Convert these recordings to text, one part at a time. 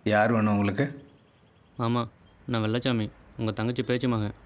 யார் வேணும் உங்களுக்கு ஆமாம் நான் வெள்ளச்சாமி உங்கள் தங்கச்சி பேச்சு மகன்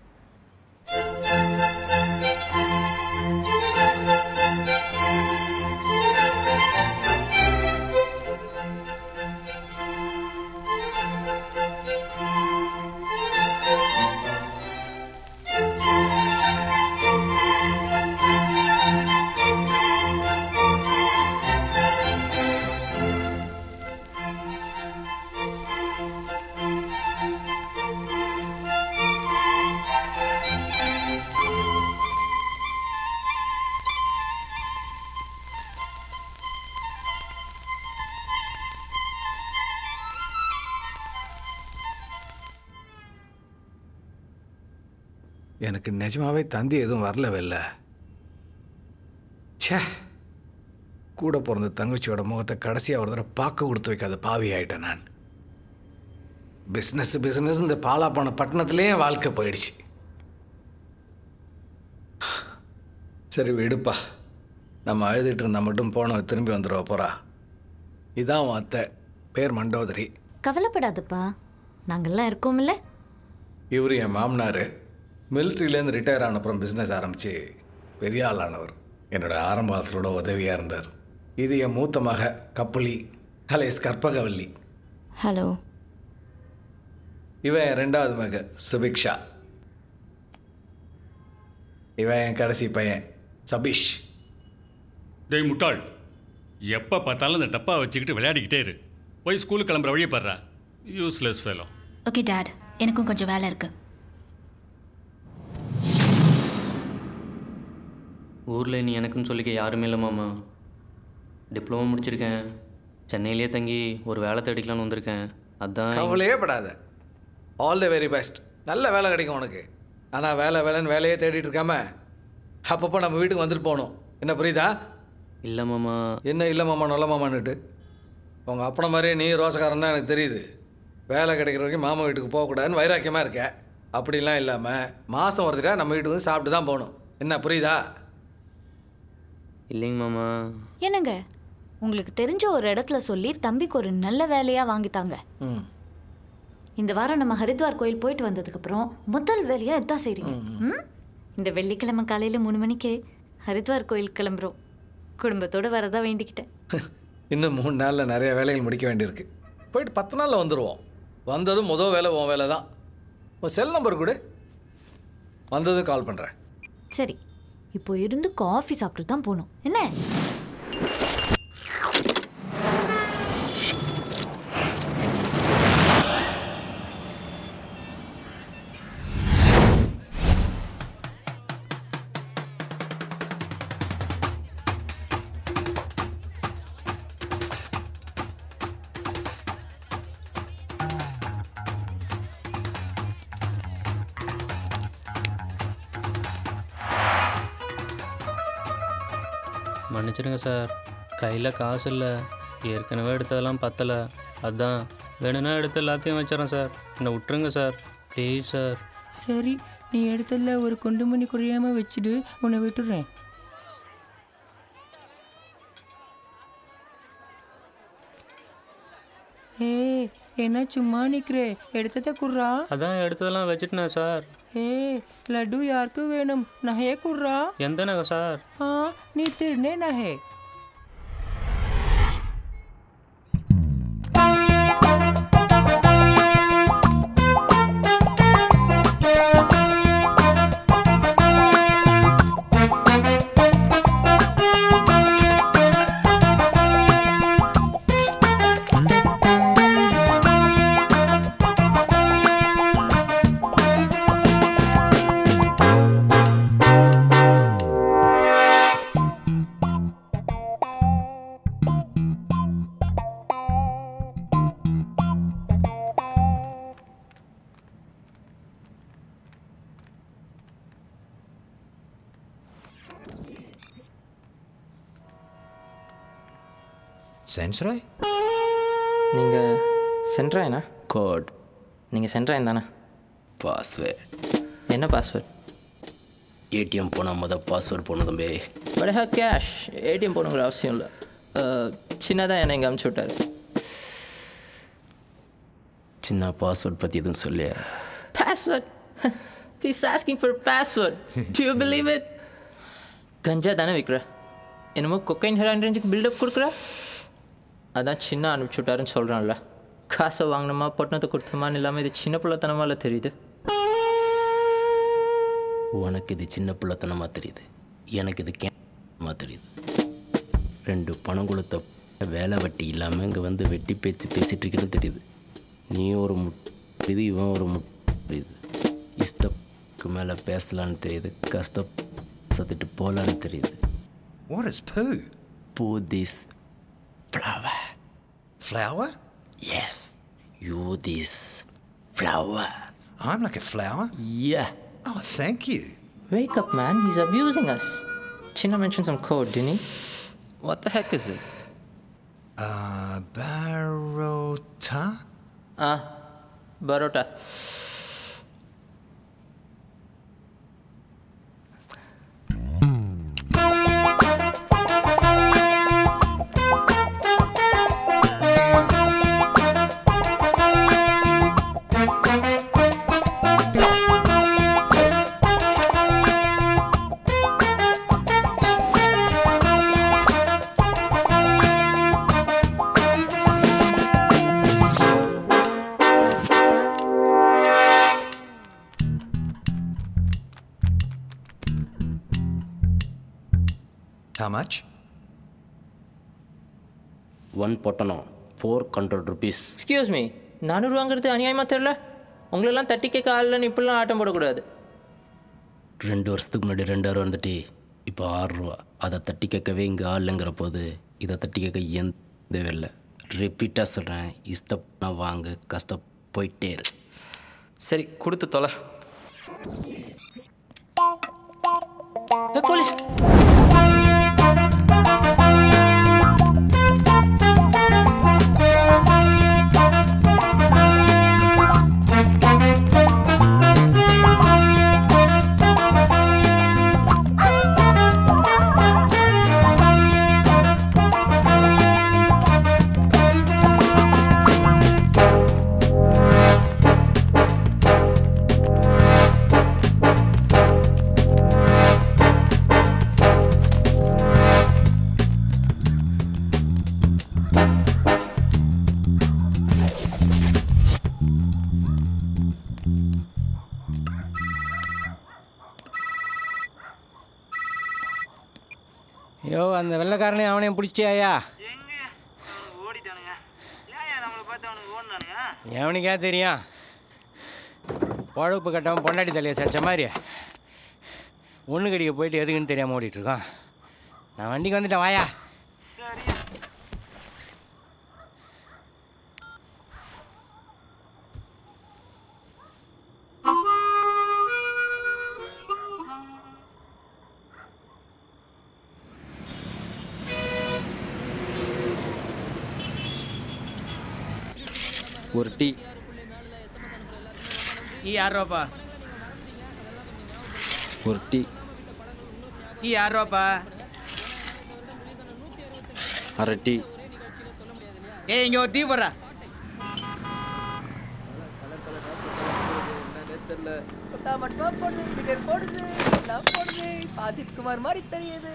எனக்கு நிஜமாவே தந்தி எதுவும் வரல வெளில ச்சே கூட பிறந்த தங்கச்சியோட முகத்தை கடைசியாக ஒரு தடவை பார்க்க கொடுத்து வைக்காத பாவி ஆயிட்டேன் நான் பிஸ்னஸ் பிஸ்னஸ் இந்த பாலா போன பட்டணத்துலேயே என் வாழ்க்கை போயிடுச்சு சரி விடுப்பா நம்ம அழுதுட்டு இருந்தா மட்டும் போனவ திரும்பி வந்துடுவ போறா இதான் உன் அத்தை பேர் மண்டோதரி கவலைப்படாதப்பா நாங்கள்லாம் இருக்கோம்ல இவர் என் மாமனார் மிலிட்ரியிலேருந்து ரிட்டையர் ஆன அப்புறம் பிஸ்னஸ் ஆரம்பித்து பெரிய ஆளானவர் என்னோட ஆரம்ப காலத்திலோட உதவியாக இருந்தார் இது என் மூத்த மக கப்புலி ஹலேஸ் கற்பகவல்லி ஹலோ இவன் என் ரெண்டாவது மக சுபிக்ஷா இவன் என் கடைசி பையன் சபீஷ் டேய் முட்டாள் எப்போ பார்த்தாலும் இந்த டப்பா வச்சுக்கிட்டு விளையாடிக்கிட்டே இரு போய் ஸ்கூலுக்கு கிளம்புற வழியை பாடுறா யூஸ்லெஸ் ஃபேலோ ஓகே டாட் எனக்கும் கொஞ்சம் வேலை இருக்கு ஊரில் நீ எனக்குன்னு சொல்லிக்க யாருமே இல்லை மாமா டிப்ளமோ முடிச்சிருக்கேன் சென்னையிலே தங்கி ஒரு வேலை தேடிக்கலான்னு வந்திருக்கேன் அதான் கவலையே படாத ஆல் தி வெரி பெஸ்ட் நல்ல வேலை கிடைக்கும் உனக்கு ஆனால் வேலை வேலைன்னு வேலையே தேடிட்டு இருக்காம அப்பப்போ நம்ம வீட்டுக்கு வந்துட்டு போகணும் என்ன புரியுதா இல்லை மாமா என்ன இல்லை மாமா நல்ல மாமான்னுட்டு உங்கள் அப்பனை மாதிரியே நீ ரோசக்காரன் தான் எனக்கு தெரியுது வேலை கிடைக்கிற வரைக்கும் மாமா வீட்டுக்கு போகக்கூடாதுன்னு வைராக்கியமாக இருக்க அப்படிலாம் இல்லாமல் மாதம் ஒரு தடவை நம்ம வீட்டுக்கு வந்து சாப்பிட்டு தான் போகணும் என்ன புரியுதா இல்லைங்க மாமா என்னங்க உங்களுக்கு தெரிஞ்ச ஒரு இடத்துல சொல்லி தம்பிக்கு ஒரு நல்ல வேலையாக வாங்கித்தாங்க ம் இந்த வாரம் நம்ம ஹரித்வார் கோயில் போயிட்டு வந்ததுக்கப்புறம் முதல் வேலையாக இதான் செய்றீங்க ம் இந்த வெள்ளிக்கிழமை காலையில் மூணு மணிக்கு ஹரித்வார் கோயில் கிளம்புறோம் குடும்பத்தோடு வரதா வேண்டிக்கிட்டேன் இன்னும் மூணு நாளில் நிறைய வேலைகள் முடிக்க வேண்டியிருக்கு போயிட்டு பத்து நாளில் வந்துடுவோம் வந்ததும் முதல் வேலை உன் வேலை தான் உன் செல் நம்பர் கொடு வந்ததும் கால் பண்ணுறேன் சரி இப்போ இருந்து காஃபி சாப்பிட்டு தான் போகணும் என்ன மன்னிச்சிடுங்க சார் கையில் காசு இல்லை ஏற்கனவே எடுத்ததெல்லாம் பத்தலை அதான் வேணும்னா எடுத்து எல்லாத்தையும் வச்சிடறேன் சார் என்னை விட்டுருங்க சார் ப்ளீஸ் சார் சரி நீ எடுத்ததில் ஒரு குண்டு மணி குறையாம வச்சுடு உன்னை விட்டுடுறேன் ஏய் என்ன சும்மா நிற்கிறே எடுத்ததை குர்றா அதான் எடுத்ததெல்லாம் வச்சுட்டேன் சார் ஏய் லட்டு யாருக்கு வேணும் நகையே குர்றா எந்த நகை சார் ஆ நீ திருநே நகை சென்ஸ்ராய் நீங்கள் சென்ட்ராயனா கோட் நீங்கள் சென்ட்ராயன் தானே பாஸ்வேர்ட் என்ன பாஸ்வேர்ட் ஏடிஎம் போனால் முத பாஸ்வேர்ட் போன தம்பி பட் கேஷ் ஏடிஎம் போகணுங்கிற அவசியம் இல்லை சின்னதாக என்னை இங்கே அமுச்சு விட்டாரு சின்ன பாஸ்வேர்ட் பற்றி எதுவும் சொல்லியா Password? He's asking for a password. Do you believe it? கஞ்சா தானே விற்கிற என்னமோ கொக்கைன் ஹெராயின் ரேஞ்சுக்கு பில்டப் கொடுக்குற அதான் சின்ன அனுப்பிச்சு விட்டாருன்னு சொல்கிறான்ல காசை வாங்கினோமா பொட்டினத்தை கொடுத்தோமான்னு இல்லாமல் இது சின்ன பிள்ளைத்தனமால தெரியுது உனக்கு இது சின்ன பிள்ளைத்தனமாக தெரியுது எனக்கு இது கேமா தெரியுது ரெண்டு பணம் கொடுத்த வேலை வட்டி இல்லாமல் இங்கே வந்து வெட்டி பேச்சு பேசிகிட்டு இருக்கேன்னு தெரியுது நீ ஒரு முட் இது இவன் ஒரு முட் புரியுது இஷ்டத்துக்கு மேலே பேசலான்னு தெரியுது கஷ்டம் சத்துட்டு போகலான்னு தெரியுது What is poo? பூ this flower Flower? Yes you this flower I'm like a flower? Yeah Oh, thank you. Wake up, man. He's abusing us. China mentioned some code, didn't he? What the heck is it? Uh, Barota? Ah, Barota. How much? One பொட்டணம் four hundred rupees excuse me நானூறுவாங்கிறது அநியாயமாக தெரில உங்களெல்லாம் தட்டி கேட்க ஆள்லன்னு இப்படிலாம் ஆட்டம் போடக்கூடாது ரெண்டு வருஷத்துக்கு முன்னாடி ரெண்டாயிரம் வந்துட்டு இப்போ ஆறு ரூபா அதை தட்டி கேட்கவே இங்கே ஆளுங்கிற போது இதை தட்டி கேட்க எந்த இல்லை ரிப்பீட்டாக சொல்கிறேன் இஷ்டப்பா வாங்க கஷ்டம் போயிட்டே இரு சரி கொடுத்து தொலை போலீஸ் ஐயோ அந்த வெள்ளைக்காரனையும் அவனையும் பிடிச்சிட்டியாயா எவனுக்கே தெரியும் பழுப்பு கட்டவன் பொண்டாட்டி தலையை சடிச்ச மாதிரி ஒன்று கடிக்க போயிட்டு எதுக்குன்னு தெரியாமல் ஓடிட்டு இருக்கான் நான் வண்டிக்கு வந்துட்டேன் வாயா ஒரு டீ டீ ஆறு ரூபாப்பா ஒரு டீ டீ ஆறு ரூபாப்பா அரை டீ ஏய் இங்கே ஒரு டீ போடுறா குமார் மாதிரி தெரியுது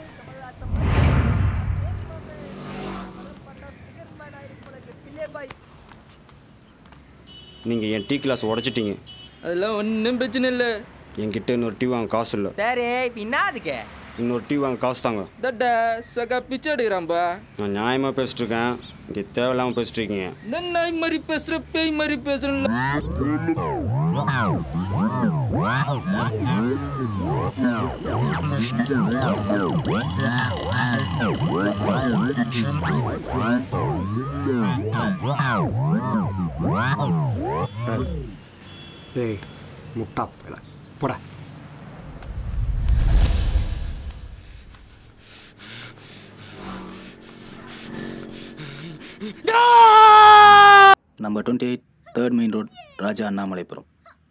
நீங்கள் என் டீ கிளாஸ் உடச்சிட்டீங்க அதெல்லாம் ஒன்றும் பிரச்சனை இல்லை என்கிட்ட இன்னொரு டீ வாங்க காசு இல்லை சரி இப்ப என்ன அதுக்கு இன்னொரு டீ வாங்க காசு தாங்க தட்டா சகா பிச்சை எடுக்கிறான்பா நான் நியாயமாக பேசிட்டு இருக்கேன் இங்கே தேவையில்லாமல் பேசிட்டு இருக்கீங்க நான் நாய் மாதிரி பேசுற பேய் மாதிரி பேசுறேன்ல டேய் முட்டா போல போடா number twenty eight third main road Raja Annamalaipuram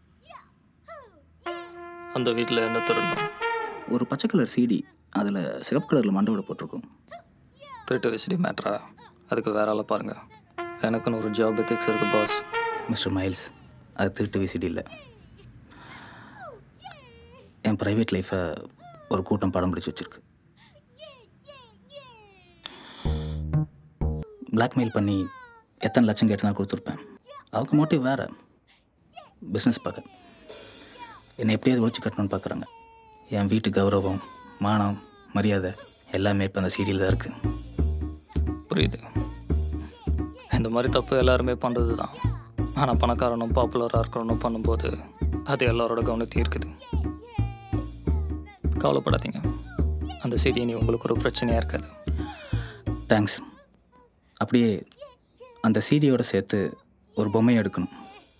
அந்த வீட்டில் என்ன திருடணும் ஒரு பச்சை கலர் சிடி அதில் சிகப்பு கலரில் மண்டோட போட்டிருக்கும் திருட்டு விசிடி மேட்ரா அதுக்கு வேற ஆளை பாருங்க எனக்குன்னு ஒரு ஜாப் எத்திக்ஸ் இருக்கு பாஸ் மிஸ்டர் மைல்ஸ் அது திருட்டு விசிடி இல்லை என் ப்ரைவேட் லைஃப்பை ஒரு கூட்டம் படம் பிடிச்சி வச்சிருக்கு பிளாக்மெயில் பண்ணி எத்தனை லட்சம் கேட்டு கொடுத்துருப்பேன் அவங்க மோட்டிவ் வேறு பிஸ்னஸ் பார்க்க என்னை எப்படியாவது ஒழிச்சு கட்டணும்னு பார்க்குறாங்க என் வீட்டு கௌரவம் மானம் மரியாதை எல்லாமே இப்போ அந்த சீடியில் தான் இருக்குது புரியுது இந்த மாதிரி தப்பு எல்லாருமே பண்ணுறது தான் ஆனால் பணக்காரனும் பாப்புலராக இருக்கிறவனும் பண்ணும்போது அது எல்லாரோட கவனத்தையும் இருக்குது கவலைப்படாதீங்க அந்த செடி இனி உங்களுக்கு ஒரு பிரச்சனையாக இருக்காது தேங்க்ஸ் அப்படியே அந்த சீடியோட சேர்த்து ஒரு பொம்மையை எடுக்கணும்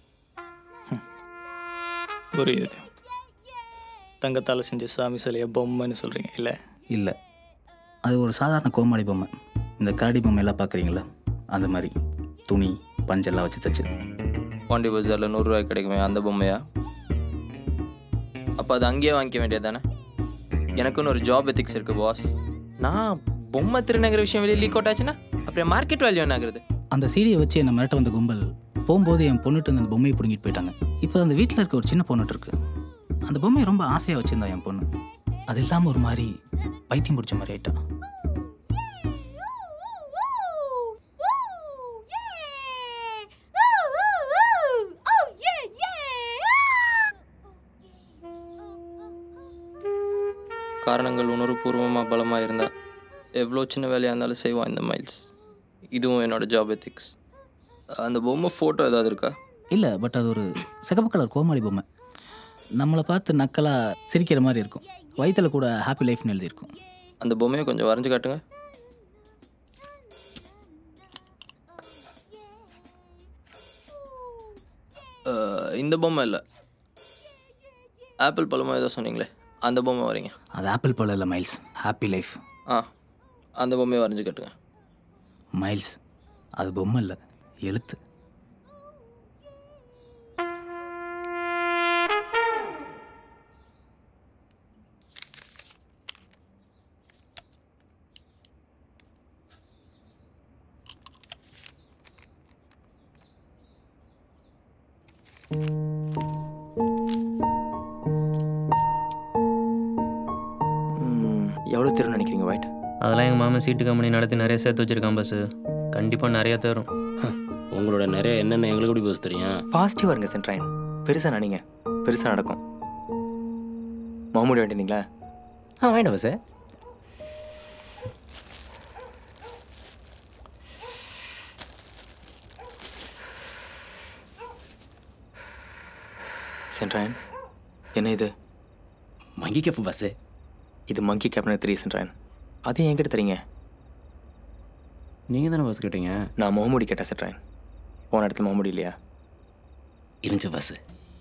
புரியுது தங்கத்தால் செஞ்ச சாமி சிலையை பொம்மைன்னு சொல்கிறீங்க இல்லை இல்லை அது ஒரு சாதாரண கோமாளி பொம்மை இந்த கரடி பொம்மை எல்லாம் பார்க்குறீங்களா அந்த மாதிரி துணி பஞ்செல்லாம் வச்சு தச்சு பாண்டி பஜாரில் நூறுரூவாய்க்கு கிடைக்குமே அந்த பொம்மையா அப்போ அது அங்கேயே வாங்கிக்க வேண்டியது தானே எனக்குன்னு ஒரு ஜாப் எத்திக்ஸ் இருக்குது பாஸ் நான் பொம்மை திருநங்கிற விஷயம் வெளியே லீக் அவுட் ஆச்சுன்னா அப்புறம் மார்க்கெட் வேல்யூ என்ன ஆகுறது அந்த சீடியை வச்சு என்னை மிரட்ட வந்த கும்பல் போகும்போது என் பொண்ணுட்டு அந்த பொம்மையை பிடுங்கிட்டு போயிட்டாங்க இப்போ அந்த வீட்டில் இருக்க ஒரு சின்ன பொண்ணுட்டு இருக்கு அந்த பொம்மையை ரொம்ப ஆசையாக வச்சுருந்தா என் பொண்ணு அது இல்லாமல் ஒரு மாதிரி பைத்தியம் பிடிச்ச மாதிரி ஆயிட்டா காரணங்கள் உணர்வுபூர்வமாக பலமாக இருந்தால் எவ்வளோ சின்ன வேலையாக இருந்தாலும் செய்வான் இந்த மைல்ஸ் இதுவும் என்னோட ஜாப் எத்திக்ஸ் அந்த பொம்மை ஃபோட்டோ ஏதாவது இருக்கா இல்லை பட் அது ஒரு சிகப்பு கலர் கோமாளி பொம்மை நம்மளை பார்த்து நக்கலாக சிரிக்கிற மாதிரி இருக்கும் வயிற்றில் கூட ஹாப்பி லைஃப்னு எழுதியிருக்கும் அந்த பொம்மையை கொஞ்சம் வரைஞ்சு காட்டுங்க அஹ், இந்த பொம்மை இல்லை ஆப்பிள் பழமோ ஏதோ சொன்னீங்களே அந்த பொம்மை வரீங்க அது ஆப்பிள் பழம் இல்லை மைல்ஸ் ஹாப்பி லைஃப் ஆ அந்த பொம்மையை வரைஞ்சு காட்டுங்க மைல்ஸ் அது பொம்மை இல்லை எழுத்து எவ்வளோ தரும் நினைக்கிறீங்க ஒயிட் அதெல்லாம் எங்கள் மாமன் சீட்டு கம்பெனி நடத்தி நிறைய சேர்த்து வச்சிருக்கான் பஸ்ஸு கண்டிப்பாக நிறையா தரும் உங்களோட நிறைய என்னென்ன எங்களுக்கு எப்படி பஸ் தெரியும் பாசிட்டிவாக இருங்க சென்ட்ராயன் பெருசாக நினைங்க பெருசாக நடக்கும் மம்முடி வேண்டியிருந்தீங்களா ஆ வேண்டாம் பஸ் சென்ட்ராயன் என்ன இது மங்கி கேப் பஸ்ஸு இது மங்கி கேப்னு தெரியும் சென்ட்ராயன் அதையும் என்கிட்ட தரீங்க நீங்கள் தானே பஸ் கேட்டீங்க நான் முகமூடி கேட்டேன் சென்ட்ராயன் போன இடத்துல முகமூடி இல்லையா இருந்துச்சு பஸ்ஸு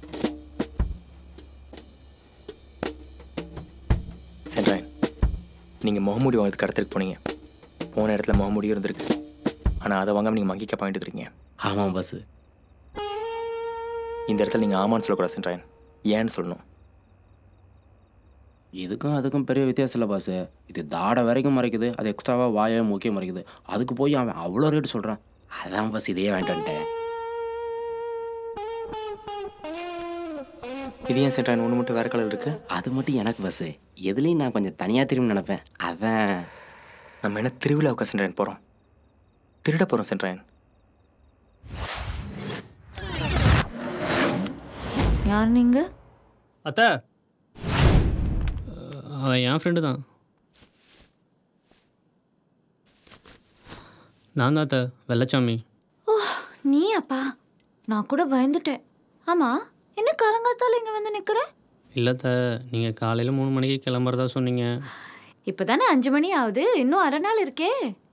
சென்ட்ராயன் நீங்கள் முகமூடி வாங்கிறதுக்கு இடத்துக்கு போனீங்க போன இடத்துல முகமூடியும் இருந்திருக்கு ஆனால் அதை வாங்காம நீங்கள் மங்கி கேப் வாங்கிட்டு இருக்கீங்க ஆமாம் பஸ்ஸு இந்த இடத்துல நீங்கள் ஆமான்னு சொல்லக்கூடாது சென்ட்ராயன் ஏன்னு சொல்லணும் இதுக்கும் அதுக்கும் பெரிய வித்தியாசம் இல்லை பாஸ் இது தாடை வரைக்கும் மறைக்குது அது எக்ஸ்ட்ராவாக வாயை மூக்கியம் மறைக்குது அதுக்கு போய் அவன் அவ்வளோ ரேட்டு சொல்கிறான் அதான் பஸ் இதையே வாங்கிட்டு வந்துட்டேன் இது ஏன் சென்ட்ராயன் ஒன்று மட்டும் வேறு கலர் இருக்குது அது மட்டும் எனக்கு பஸ்ஸு எதுலேயும் நான் கொஞ்சம் தனியாக திரும்பி நினைப்பேன் அதான் நம்ம என்ன திருவிழாவுக்கா சென்ட்ராயன் போகிறோம் திருட போகிறோம் சென்ட்ராயன் யார் நீங்க அத்தை அவன் என் ஃப்ரெண்டு தான் நான் தான் அத்தை வெள்ளச்சாமி ஓ நீ அப்பா நான் கூட பயந்துட்டேன் ஆமா என்ன காலங்காத்தால இங்க வந்து நிக்கிற இல்லை அத்தை நீங்கள் காலையில் மூணு மணிக்கு கிளம்புறதா சொன்னீங்க இப்பதானே அஞ்சு மணி ஆகுது இன்னும் அரை நாள் இருக்கே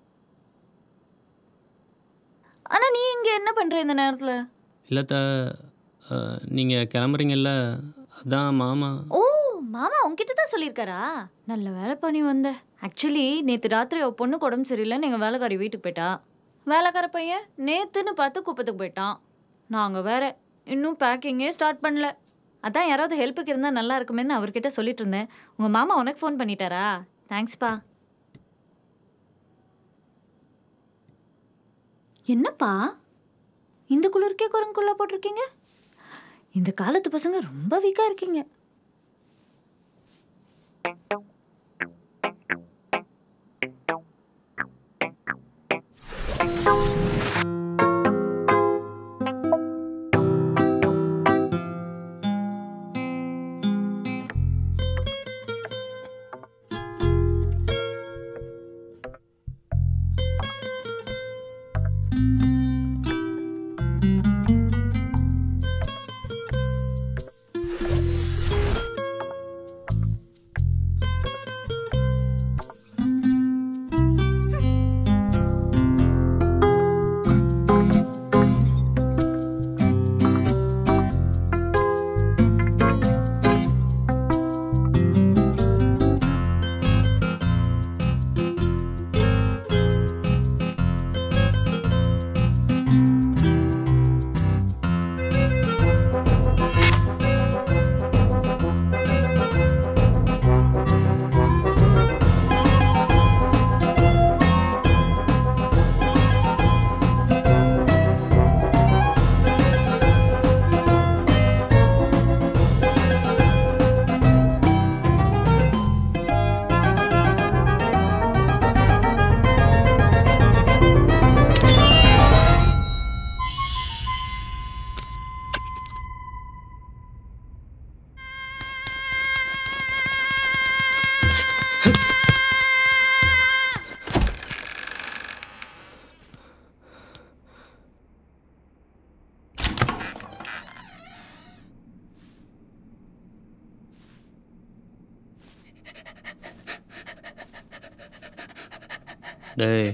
ஆனா நீ இங்க என்ன பண்ற இந்த நேரத்துல இல்லை அத்தை நீங்கள் கிளம்புறீங்கல்ல அதான் மாமா ஓ மாமா உன்கிட்ட தான் சொல்லியிருக்காரா நல்ல வேலை பண்ணி வந்த ஆக்சுவலி நேற்று ராத்திரி அவ பொண்ணுக்கு உடம்பு சரியில்லைன்னு எங்கள் வேலைக்காரி வீட்டுக்கு போயிட்டா வேலைக்கார பையன் நேத்துன்னு பார்த்து குப்பத்துக்கு போயிட்டான் நாங்கள் வேற இன்னும் பேக்கிங்கே ஸ்டார்ட் பண்ணல அதான் யாராவது ஹெல்ப்புக்கு இருந்தால் நல்லா இருக்குமேன்னு அவர்கிட்ட சொல்லிட்டு இருந்தேன் உங்கள் மாமா உனக்கு ஃபோன் பண்ணிட்டாரா தேங்க்ஸ்ப்பா என்னப்பா இந்த குளிருக்கே குரங்குக்குள்ள போட்டிருக்கீங்க இந்த காலத்து பசங்க ரொம்ப வீக்கா இருக்கீங்க டேய்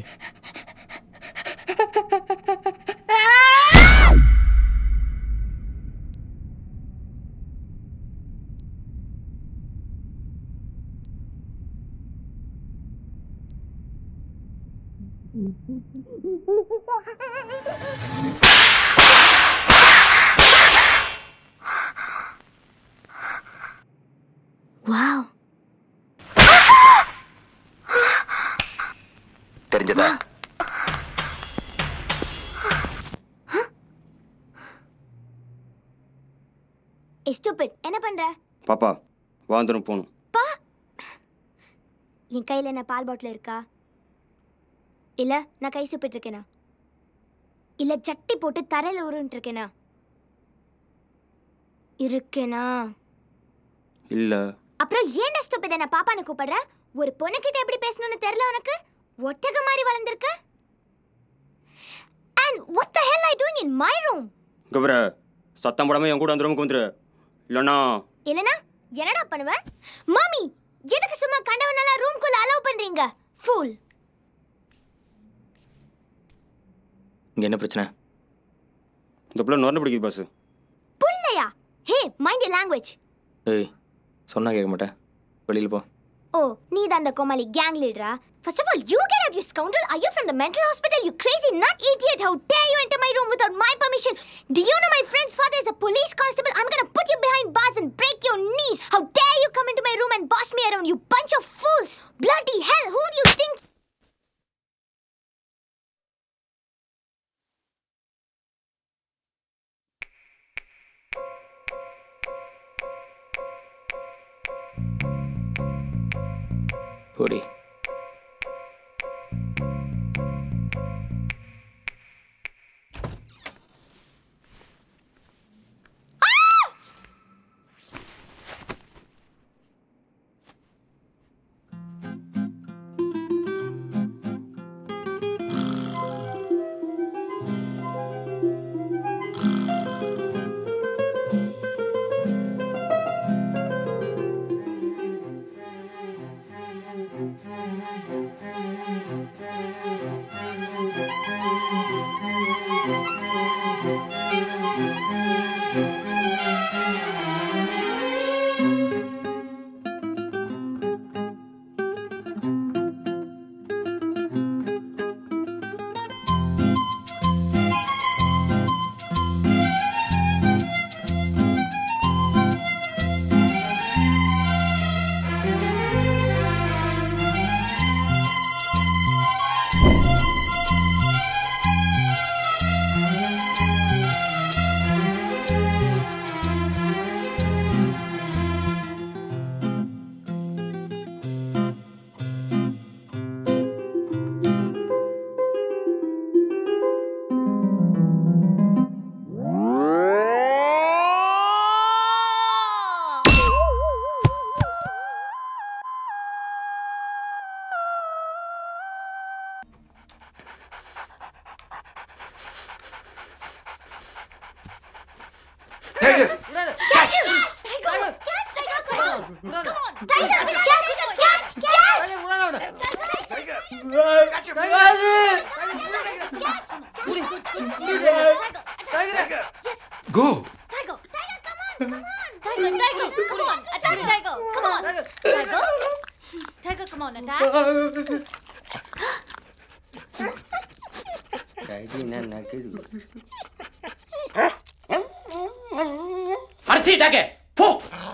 வாவ் தெரிஞ்சதா ஸ்டூபிட் என்ன பண்ற பாப்பா வாந்தரும் போகணும் பா என் கையில் என்ன பால் பாட்டில் இருக்கா இல்ல நான் கை சுப்பிட்டு இருக்கேனா இல்ல சட்டி போட்டு தரையில உருண்டு இருக்கேனா இருக்கேனா இல்லை அப்புறம் ஏன்டா ஸ்டூபிட் என்ன பாப்பான்னு கூப்பிடுற ஒரு பொண்ணுகிட்ட எப்படி பேசணும்னு தெரியல உனக்கு ஒட்டக மாதிரி வளர்ந்துருக்க and what the hell I doing in my room கபர சத்தம் போடாமல் என் கூட அந்த ரூமுக்கு வந்துரு இல்லைண்ணா இல்லனா என்னடா பண்ணுவ மாமி எதுக்கு சும்மா கண்டவனெல்லாம் ரூம்குள்ள அலோவ் பண்றீங்க ஃபூல் இங்கே என்ன பிரச்சனை இந்த பிள்ளை நொறந்து பிடிக்குது பாஸ் புள்ளையா ஹே மைண்ட் லாங்குவேஜ் ஏய் சொன்னா கேட்க மாட்டேன் வெளியில் போ ஓ நீ தான் அந்த கோமாளி கேங் லீடரா First of all, you get out, you scoundrel. Are you from the mental hospital? You crazy nut idiot. How dare you enter my room without my permission? Do you know my friend's father is a police constable? I'm gonna put you behind bars and break your knees. How dare you come into my room and boss me around, you bunch of fools! Bloody hell, who do you think? போடி Tiger. Catch him! Tiger! Catch Tiger! Come on! Come on! Tiger! Catch it! Catch! Catch! Catch him. Go. Tiger! Tiger, come on! Come on! Tiger, Tiger! Come on! Attack Tiger! Come on! Tiger! Tiger, come on! Attack! அடிச்சிட்டாக்க போ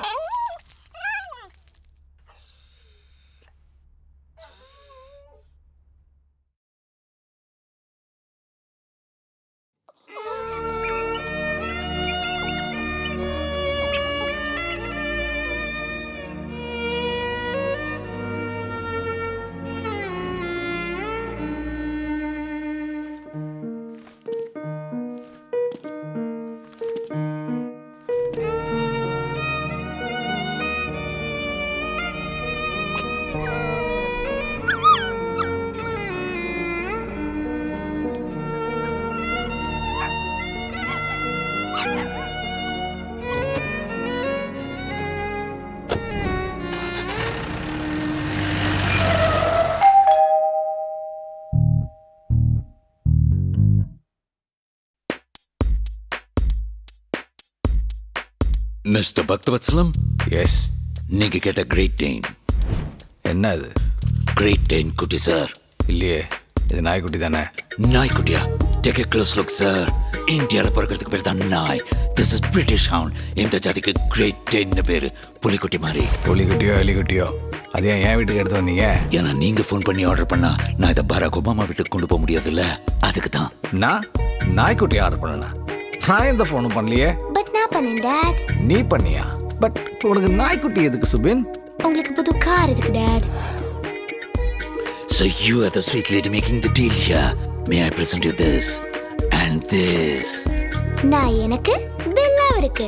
mister Bhaktavatsalam S நீங்க கேட்ட great டெயின் என்ன அது great டெயின் குட்டி sir இல்லையே இது நாய்க்குட்டி தானே நாய்க்குட்டியா take a close look sir இந்தியாவில் பிறக்கிறதுக்கு பேர் தான் நாய் திஸ் இஸ் பிரிட்டிஷ் ஹவுண்ட் இந்த ஜாதிக்கு கிரேட் டென்னு பேர் புலிக்குட்டி மாதிரி புலிக்குட்டியோ எலிக்குட்டியோ அது ஏன் என் வீட்டுக்கு எடுத்து வந்தீங்க ஏன்னா நீங்க ஃபோன் பண்ணி ஆர்டர் பண்ணா நான் இதை பராக் ஒபாமா வீட்டுக்கு கொண்டு போக முடியாதுல்ல அதுக்கு தான் நான் நாய்க்குட்டி ஆர்டர் பண்ணனா நான் எந்த ஃபோனும் பண்ணலையே பட் நான் பண்ணேன் டேட் நீ பண்ணியா பட் உனக்கு நாய்க்குட்டி எதுக்கு சுபின் உங்களுக்கு புது கார் இருக்கு dad So you are the sweet lady making the deal here. May I present you this and this? நான் எனக்கு பில்லா இருக்கு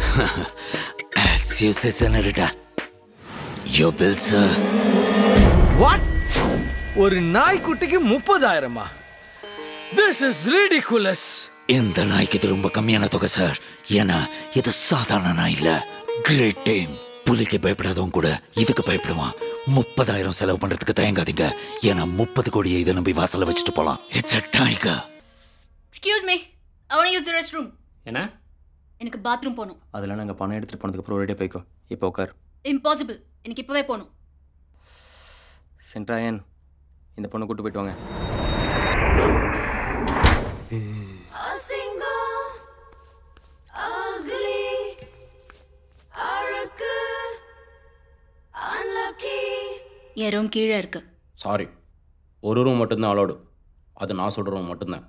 As you say, Senorita. Your bill, sir. What ஒரு நாய்க்குட்டிக்கு முப்பதாயிரமா திஸ் இஸ் ridiculous இந்த நாய்க்கு இது ரொம்ப கம்மியான தொகை சார் ஏன்னா இது சாதாரண நாய் இல்ல கிரேட் டைம் புலிக்கு பயப்படாதவன் கூட இதுக்கு பயப்படுவான் முப்பதாயிரம் செலவு பண்றதுக்கு தயங்காதீங்க ஏன்னா முப்பது கோடியை இதை நம்பி வாசல்ல வச்சுட்டு போலாம் it's a tiger excuse me I want use the rest room என்ன எனக்கு பாத்ரூம் போகணும் அதெல்லாம் நாங்கள் பணம் எடுத்துகிட்டு போனதுக்கப்புறம் ரெடியாக போய்க்கோ இப்போ உட்கார் இம்பாசிபிள் எனக்கு இப்போவே போகணும் சென்ட்ராயன் இந்த பொண்ணை கூட்டு போயிட்டு வாங்க என் ரூம் கீழே இருக்கு சாரி ஒரு ரூம் மட்டும்தான் அலோடு அது நான் சொல்கிற ரூம் மட்டும்தான்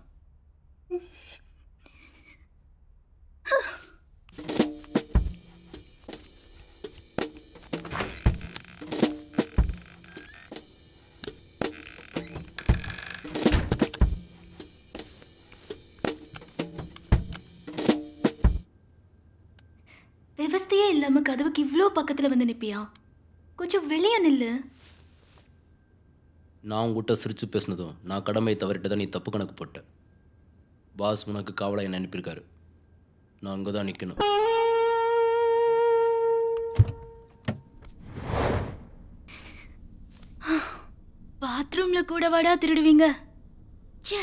விவஸ்தையே இல்லாம கதவுக்கு இவ்வளோ பக்கத்துல வந்து நிப்பியா கொஞ்சம் வெளியே நில்லு நான் உங்ககிட்ட சிரித்து பேசினதும் நான் கடமையை தவறிட்டு தான் நீ தப்பு கணக்கு போட்ட பாஸ் உனக்கு காவலா என்ன அனுப்பியிருக்காரு நான் அங்கே தான் நிற்கணும் பாத்ரூம்ல கூட வாடா திருடுவீங்க ச்சே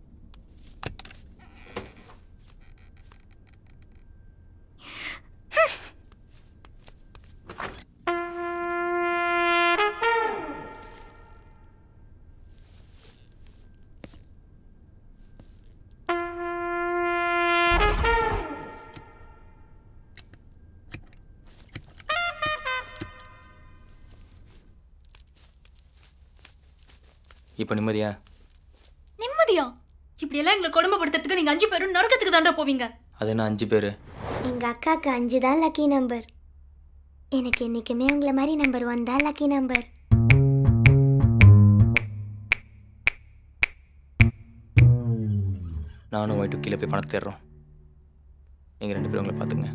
இப்போ நிம்மதியா நிம்மதியா இப்படியெல்லாம் எங்களை கொடுமைப்படுத்துறதுக்கு நீங்க அஞ்சு பேரும் நரக்கத்துக்கு தாண்டா போவீங்க அது என்ன அஞ்சு பேர் எங்க அக்காக்கு அஞ்சு தான் லக்கி நம்பர் எனக்கு என்னைக்குமே உங்களை மாதிரி நம்பர் ஒன் தான் லக்கி நம்பர் நானும் ஒயிட்டு கீழே போய் பணத்தை தேடுறோம் நீங்கள் ரெண்டு பேரும் உங்களை பார்த்துங்க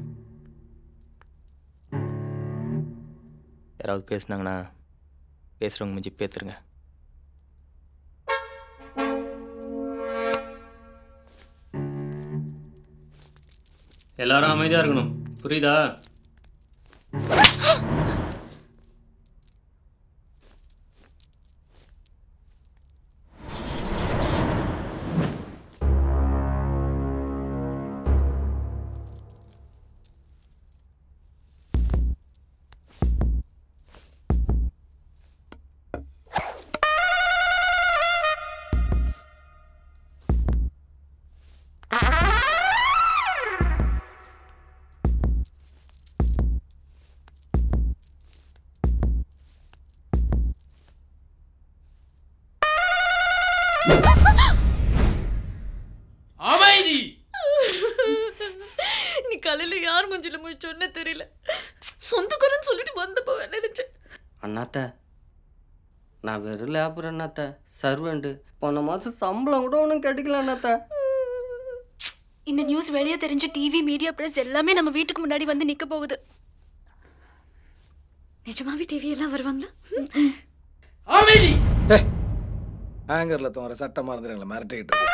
யாராவது பேசுனாங்கன்னா பேசுகிறவங்க மிஞ்சி பேத்துருங்க எல்லாரும் அமைதியாக இருக்கணும் புரியுதா அமைதி நீ காலையில யார் மூஞ்சில முழிச்சோன்னு தெரியல சொந்தக்காரன்னு சொல்லிட்டு வந்தப்போ நினைச்சேன் அண்ணாத்த நான் வெறும் லேபர் அண்ணாத்த சர்வெண்ட்டு போன மாதம் சம்பளம் கூட ஒன்றும் கிடைக்கல அண்ணாத்த இந்த நியூஸ் வெளியே தெரிஞ்ச டிவி மீடியா பிரஸ் எல்லாமே நம்ம வீட்டுக்கு முன்னாடி வந்து நிக்க போகுது நிஜமாவே டிவி எல்லாம் வருவாங்களா அமைதி ஹேங்கரில் தோற சட்டை மறந்துடுங்களா மிரட்டிக்கிட்டு இருக்கு.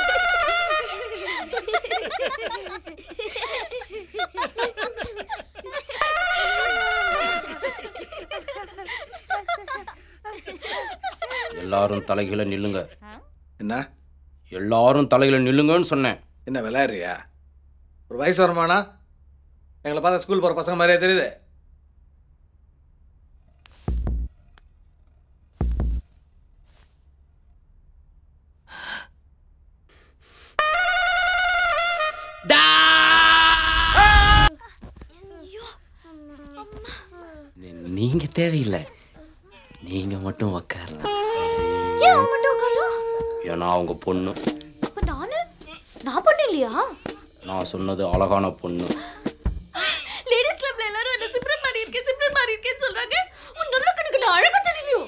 எல்லாரும் தலைகீழ நில்லுங்க என்ன எல்லாரும் தலைகீழ நில்லுங்கன்னு சொன்னேன் என்ன விளையாடுறியா ஒரு வயசு வருமானா எங்களை பார்த்தா ஸ்கூல் போகிற பசங்க மாதிரியே தெரியுது நீ- நீங்க தேவையில்லை நீங்க மட்டும் உக்காரலாம் ஏன் அவன் மட்டும் உட்காரலாம் ஏன்னா அவங்க பொண்ணு அப்ப நானு நான் பண்ண இல்லையா நான் சொன்னது அழகான பொண்ணு லேடிஸ் கிளப்ல எல்லாரும் என்ன சிம்ரன் மாதிரி இருக்கேன் சிம்ரன் மாதிரி இருக்கேன்னு சொல்றாங்க உன் நல்ல கணக்கு நான் அழகா தெரியலையோ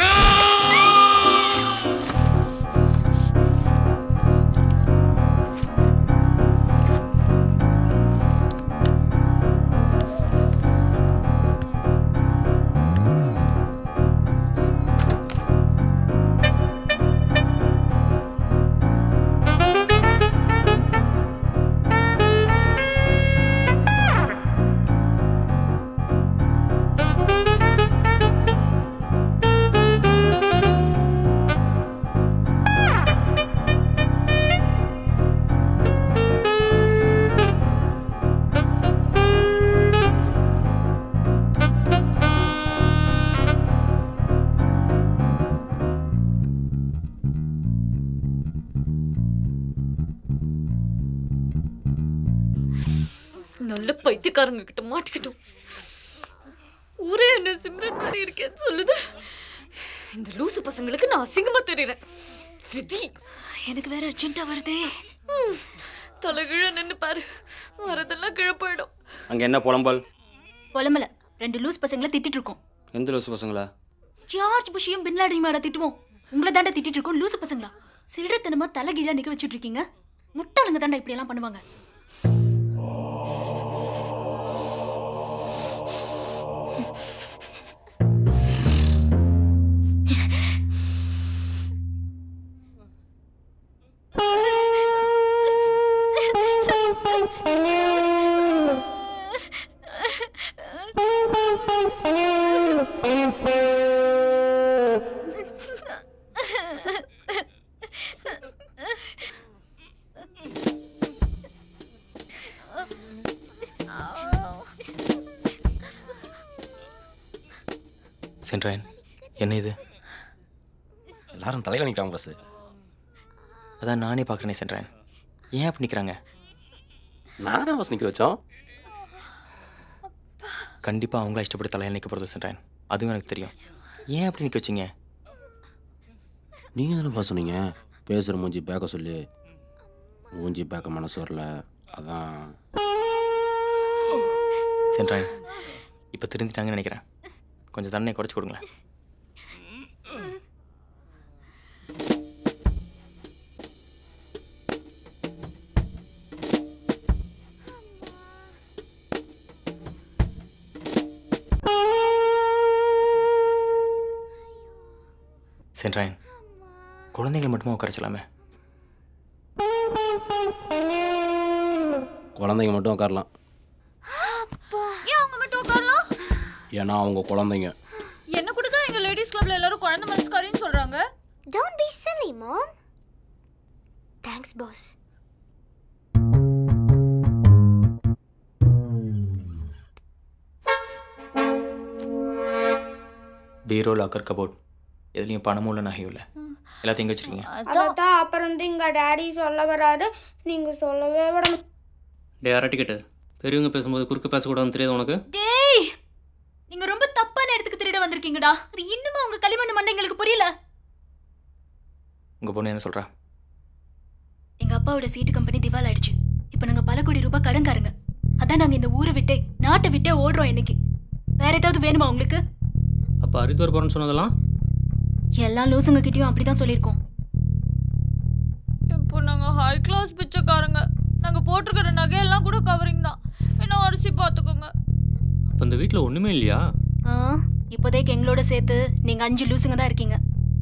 நல்ல பைத்தியக்காரங்க கிட்ட மாட்டிக்கிட்டோம் ஊரே என்ன சிம்ரன் மாதிரி இருக்கேன்னு சொல்லுது இந்த லூசு பசங்களுக்கு நான் அசிங்கமா தெரியறேன் விதி எனக்கு வேற அர்ஜென்ட்டா வருதே ம், தலைகீழ நின்னு பாரு வரதெல்லாம் கிழ போயிடும் அங்கே என்ன புலம்பல் புலம்பல ரெண்டு லூஸ் பசங்களை திட்டிட்டு இருக்கோம் எந்த லூசு பசங்களா ஜார்ஜ் புஷியும் பின்லாடியும் மேட திட்டுவோம் உங்களை தாண்டா திட்டிட்டு இருக்கோம் லூசு பசங்களா சில்லறத்தனமா தலைகீழா நிக்க வச்சுட்டு இருக்கீங்க முட்டாளுங்க தாண்டா இப்படி எல்லாம் பண்ணுவாங்க சென்ட்ராயன் என்ன இது எல்லாரும் தலையில் நிற்கிறாங்க பஸ் அதான் நானே பார்க்குறேனே சென்ட்ராயன் ஏன் அப்படி நிற்கிறாங்க நான் தான் பஸ் நிற்க வச்சோம் கண்டிப்பாக அவங்கள இஷ்டப்பட்டு தலையில் நிற்க போகிறது சென்ட்ராயன் அதுவும் எனக்கு தெரியும் ஏன் அப்படி நிற்க வச்சிங்க நீங்கள் தானேப்பா சொன்னீங்க பேசுகிற மூஞ்சி பேக்க சொல்லி மூஞ்சி பேக்க மனசு வரல அதான் சென்ட்ராயன் இப்போ திருந்திட்டாங்கன்னு நினைக்கிறேன் கொஞ்சம் தண்ணியை குறைச்சி கொடுங்களேன் சென்ட்ராயன் குழந்தைகள் மட்டுமா உட்காரச்சலாமே குழந்தைங்க மட்டும் உட்காரலாம் ஏன் அவங்க மட்டும் உட்காரலாம் ஏன்னா அவங்க குழந்தைங்க என்ன கூட தான் எங்க லேடிஸ் கிளப்ல எல்லாரும் குழந்தை மனசுக்காரின்னு சொல்றாங்க Don't be silly, Mom. Thanks, boss. பீரோ லாக்கர் கபோர்ட் எதுலேயும் பணமும் இல்லை நகையும் இல்லை எல்லாத்தையும் எங்கே வச்சிருக்கீங்க அதான் அப்புறம் வந்து எங்க டாடி சொல்ல வராரு நீங்க சொல்லவே விடணும் டே யாரா டிக்கெட்டு பெரியவங்க பேசும்போது குறுக்க பேசக்கூடாதுன்னு தெரியாது உனக்கு டேய் நீங்க ரொம்ப தப்பான இடத்துக்கு திருட வந்திருக்கீங்கடா அது இன்னுமா உங்க களிமண் மண்டைங்களுக்கு புரியல உங்கள் பொண்ணு என்ன சொல்கிறா எங்க அப்பாவோட சீட்டு கம்பெனி திவால் ஆயிடுச்சு இப்போ நாங்க பல கோடி ரூபாய் கடன்காரங்க அதான் நாங்க இந்த ஊரை விட்டே நாட்டை விட்டே ஓடுறோம் இன்னைக்கு வேற ஏதாவது வேணுமா உங்களுக்கு அப்போ ஹரித்வார் போகிறேன்னு சொன்னதெல்லாம் எல்லா லூசுங்க கிட்டயும் அப்படிதான் சொல்லியிருக்கோம் இப்போ நாங்க ஹை கிளாஸ் பிச்சைக்காரங்க நாங்க போட்டிருக்கிற நகையெல்லாம் கூட கவரிங் தான் இன்னும் அரிசி பார்த்துக்கோங்க அப்போ இந்த வீட்டில் ஒன்றுமே இல்லையா ஆ, இப்போதைக்கு எங்களோட சேர்த்து நீங்க அஞ்சு லூசுங்க தான் இருக்கீங்க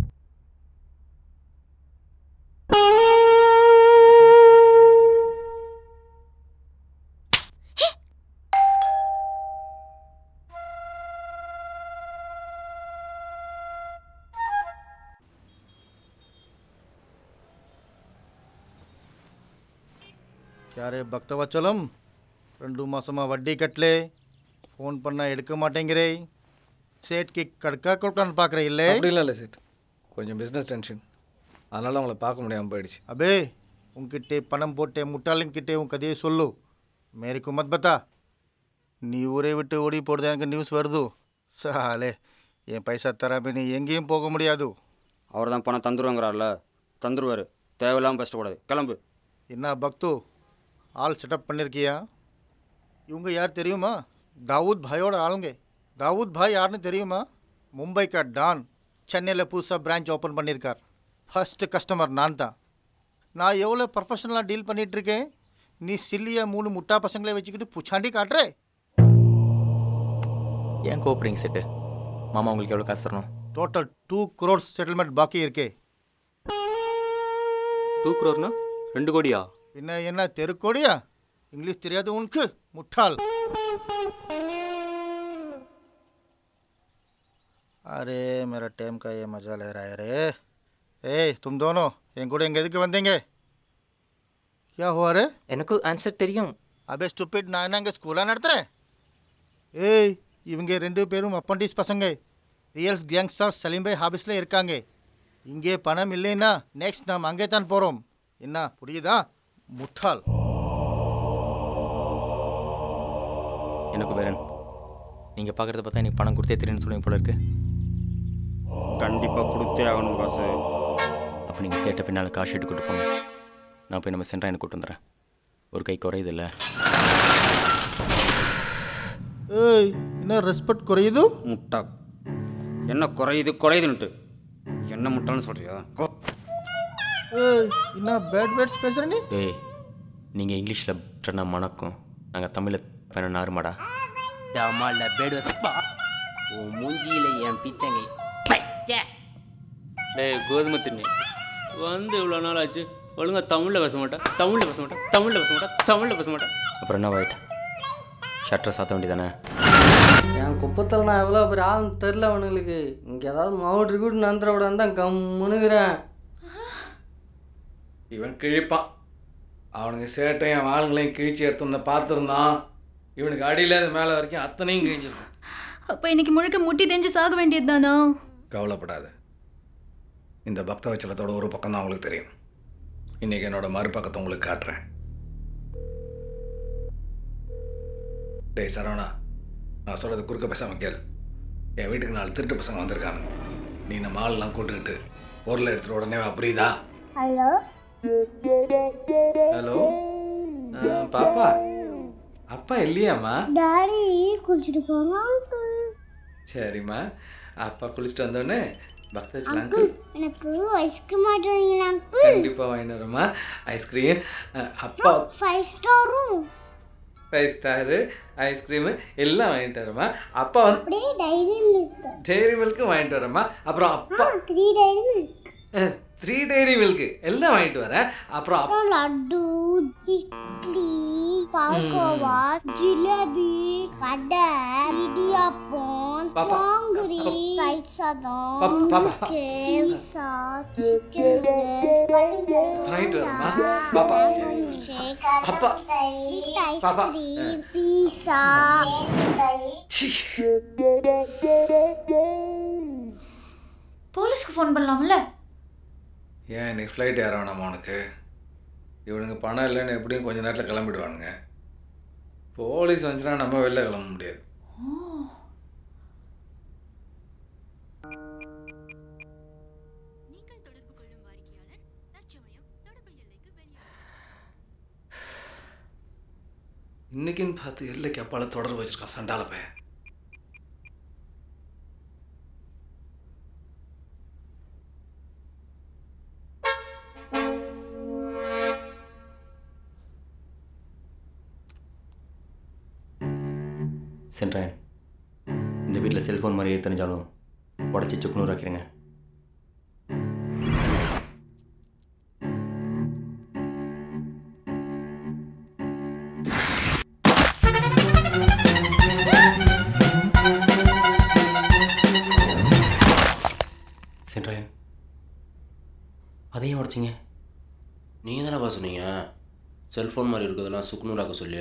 யாரே பக்தவச்சலம் ரெண்டு மாசமா வட்டி கட்டலே ஃபோன் பண்ணால் எடுக்க மாட்டேங்கிறே சேட்க்கு கடுக்கா கொடுக்கலான்னு பார்க்குறேன் இல்லை அப்படிலாம் இல்லை சேட் கொஞ்சம் பிஸ்னஸ் டென்ஷன் அதனால உங்களை பார்க்க முடியாமல் போயிடுச்சு அபே உன்கிட்டே பணம் போட்டே முட்டாளுங்கிட்டே உன் கதையை சொல்லு மேரிக்கு மத் பத்தா நீ ஊரை விட்டு ஓடி போடுறது எனக்கு நியூஸ் வருது சாலே என் பைசா தராம நீ எங்கேயும் போக முடியாது அவர் தான் பணம் தந்துருவாங்கிறார்ல தந்துருவார் தேவையில்லாமல் பேசக்கூடாது கிளம்பு என்ன பக்து ஆள் செட்டப் பண்ணியிருக்கியா இவங்க யார் தெரியுமா தாவூத் பாயோட ஆளுங்க தாவூத் பாய் யாருன்னு தெரியுமா மும்பை கா டான் சென்னையில் புதுசாக பிரான்ச் ஓப்பன் பண்ணியிருக்கார் ஃபர்ஸ்ட் கஸ்டமர் நான் தான் நான் எவ்வளோ ப்ரொஃபஷனலாக டீல் பண்ணிட்டு இருக்கேன் நீ சில்லியா மூணு முட்டா பசங்களை வச்சுக்கிட்டு புச்சாண்டி காட்டுறே ஏன் கோப்பரிங் செட்டு மாமா உங்களுக்கு எவ்வளோ காசு தரணும் டோட்டல் டூ crores செட்டில்மெண்ட் பாக்கி இருக்கே டூ க்ரோர்னா ரெண்டு கோடியா பின்ன என்ன தெருக்கோடியா இங்கிலீஷ் தெரியாது உனக்கு முட்டாள் अरे मेरा टाइम का ये मजा ले रहा है रे ए तुम दोनों என் கூட இங்கே எதுக்கு வந்தீங்க क्या हुआ रे எனக்கு ஆன்சர் தெரியும் அபே ஸ்டூபிட் நான் என்ன இங்கே ஸ்கூலாக நடத்துகிறேன் ஏய் இவங்க ரெண்டு பேரும் அப்பண்டிஸ் பசங்க ரியல்ஸ் கேங்ஸ்டர் சலீம் பாய் ஹாபிஸில் இருக்காங்க இங்கே பணம் இல்லைன்னா நெக்ஸ்ட் நாம் அங்கே தான் போகிறோம் என்ன புரியுதா முட்டாள் எனக்கு பேரன் நீங்கள் பார்க்குறத பார்த்தா எனக்கு பணம் கொடுத்தே தெரியும்னு சொல்லுவீங்க போல இருக்கு கண்டிப்பாக கொடுத்தே ஆகணும் பாஸு அப்போ நீங்கள் சேட்டை பின்னால் காசு எடுத்து கூட்டு போங்க நான் போய் நம்ம சென்ட்ரா எனக்கு கூட்டு வந்துடுறேன் ஒரு கை குறையுது இல்லை ஏய் என்ன ரெஸ்பெக்ட் குறையுது முட்டா என்ன குறையுது குறையுதுன்ட்டு என்ன முட்டான்னு சொல்றியா ஓ, ஏய் என்ன பேட் வேர்ட்ஸ் பேசுகிற நீ ஏய் நீங்கள் இங்கிலீஷில் சொன்ன மணக்கும் நாங்கள் தமிழில் பண்ண நாருமாடா டமால்ல பேடு வசப்பா உன் மூஞ்சியில என் பிச்சங்கை டேய் கோதுமை திண்ணி வந்து இவ்வளோ நாள் ஆச்சு ஒழுங்காக தமிழில் பேச மாட்டேன் தமிழில் பேச மாட்டேன் தமிழில் பேச மாட்டேன் தமிழில் பேச மாட்டேன் அப்புறம் என்ன வாயிட் ஷட்டரை சாத்த வேண்டியதானே என் குப்பத்தில் நான் எவ்வளோ பெரிய ஆளுன்னு தெரில அவனுங்களுக்கு இங்கே ஏதாவது மாவட்டு கூட நந்துட விடான்னு தான் கம்முனுக்கிறேன் இவன் கிழிப்பான் அவனுக்கு சேட்டையும் ஆளுங்களையும் கிழிச்சு எடுத்து பார்த்துருந்தான் இவனுக்கு அடியில இருந்து மேலே வரைக்கும் அத்தனையும் கிழிஞ்சிருக்கும் அப்ப இன்னைக்கு முழுக்க முட்டி தெரிஞ்சு சாக வேண்டியது தானா கவலைப்படாத இந்த பக்தவச்சலத்தோட ஒரு பக்கம் தான் உங்களுக்கு தெரியும் இன்னைக்கு என்னோட மறுபக்கத்தை உங்களுக்கு காட்டுறேன் டேய் சரவணா நான் சொல்கிறது குறுக்க பேசாம கேள் என் வீட்டுக்கு நாலு திருட்டு பசங்க வந்திருக்கானுங்க நீ நம்ம ஆள்லாம் கூட்டுக்கிட்டு பொருளை எடுத்துட்டு உடனே வா புரியுதா ஹலோ ஹலோ பாப்பா அப்பா இல்லையாம்மா டாடி குளிச்சுட்டு போங்க அங்கிள் சரிம்மா அப்பா குளிச்சுட்டு வந்தோடனே பக்தவச்சல அங்கிள் அங்கிள் எனக்கு ஐஸ்கிரீம் ஆட்டுவீங்களா அங்கிள் கண்டிப்பாக வாங்கிட்டு வரேம்மா ஐஸ்கிரீம் அப்பா ஃபைவ் ஸ்டாரும் ஃபைவ் ஸ்டாரு ஐஸ்கிரீமு எல்லாம் வாங்கிட்டு வரேம்மா அப்பா வந்து அப்படியே டைரி மில்க் டெய்ரி மில்க்கும் வாங்கிட்டு வரேம்மா அப்புறம் அப்பா three dairy milk three dairy milk எல்லாம் வாங்கிட்டு வரேன் அப்புறம் அப்பா அப்புறம் லட்டு இட்லி பால்கோவா ஜிலேபி வடை இடியாப்பம் பாப்பா. ஜாங்கிரி பாப்பா. தயிர் சாதம் பாப்பா, பாப்பா. முறுக்கு, பீஸா சிக்கன் நூடுல்ஸ் வாங்கிட்டு வரேம்மா. பாப்பா. அப்பா. பாப்பா. ஐஸ்கிரீம் பீஸா போலீஸ்க்கு ஃபோன் பண்ணலாம்ல ஏன் இன்னைக்கு ஃப்ளைட் ஏற வேணாமா உனக்கு இவனுங்க பணம் இல்லைன்னு எப்படியும் கொஞ்ச நேரத்தில் கிளம்பிடுவானுங்க போலீஸ் வந்துச்சுன்னா நம்ம வெளில கிளம்ப முடியாது இன்னைக்குன்னு பார்த்து எல்லைக்கு அப்பால தொடர்பு வச்சிருக்கான் சண்டால பையன் சென்ட்ரேன் இந்த வீட்டில் செல்ஃபோன் மாதிரியே தெரிஞ்சாலும் உடச்சி சுக்குநூறு ஆக்கிடுங்க சென்ட்ரேன் அதையும் உடச்சிங்க நீங்கள் தானேப்பா சொன்னீங்க செல்ஃபோன் மாதிரி இருக்கிறதெல்லாம் சுக்குநூறாக்க சொல்லி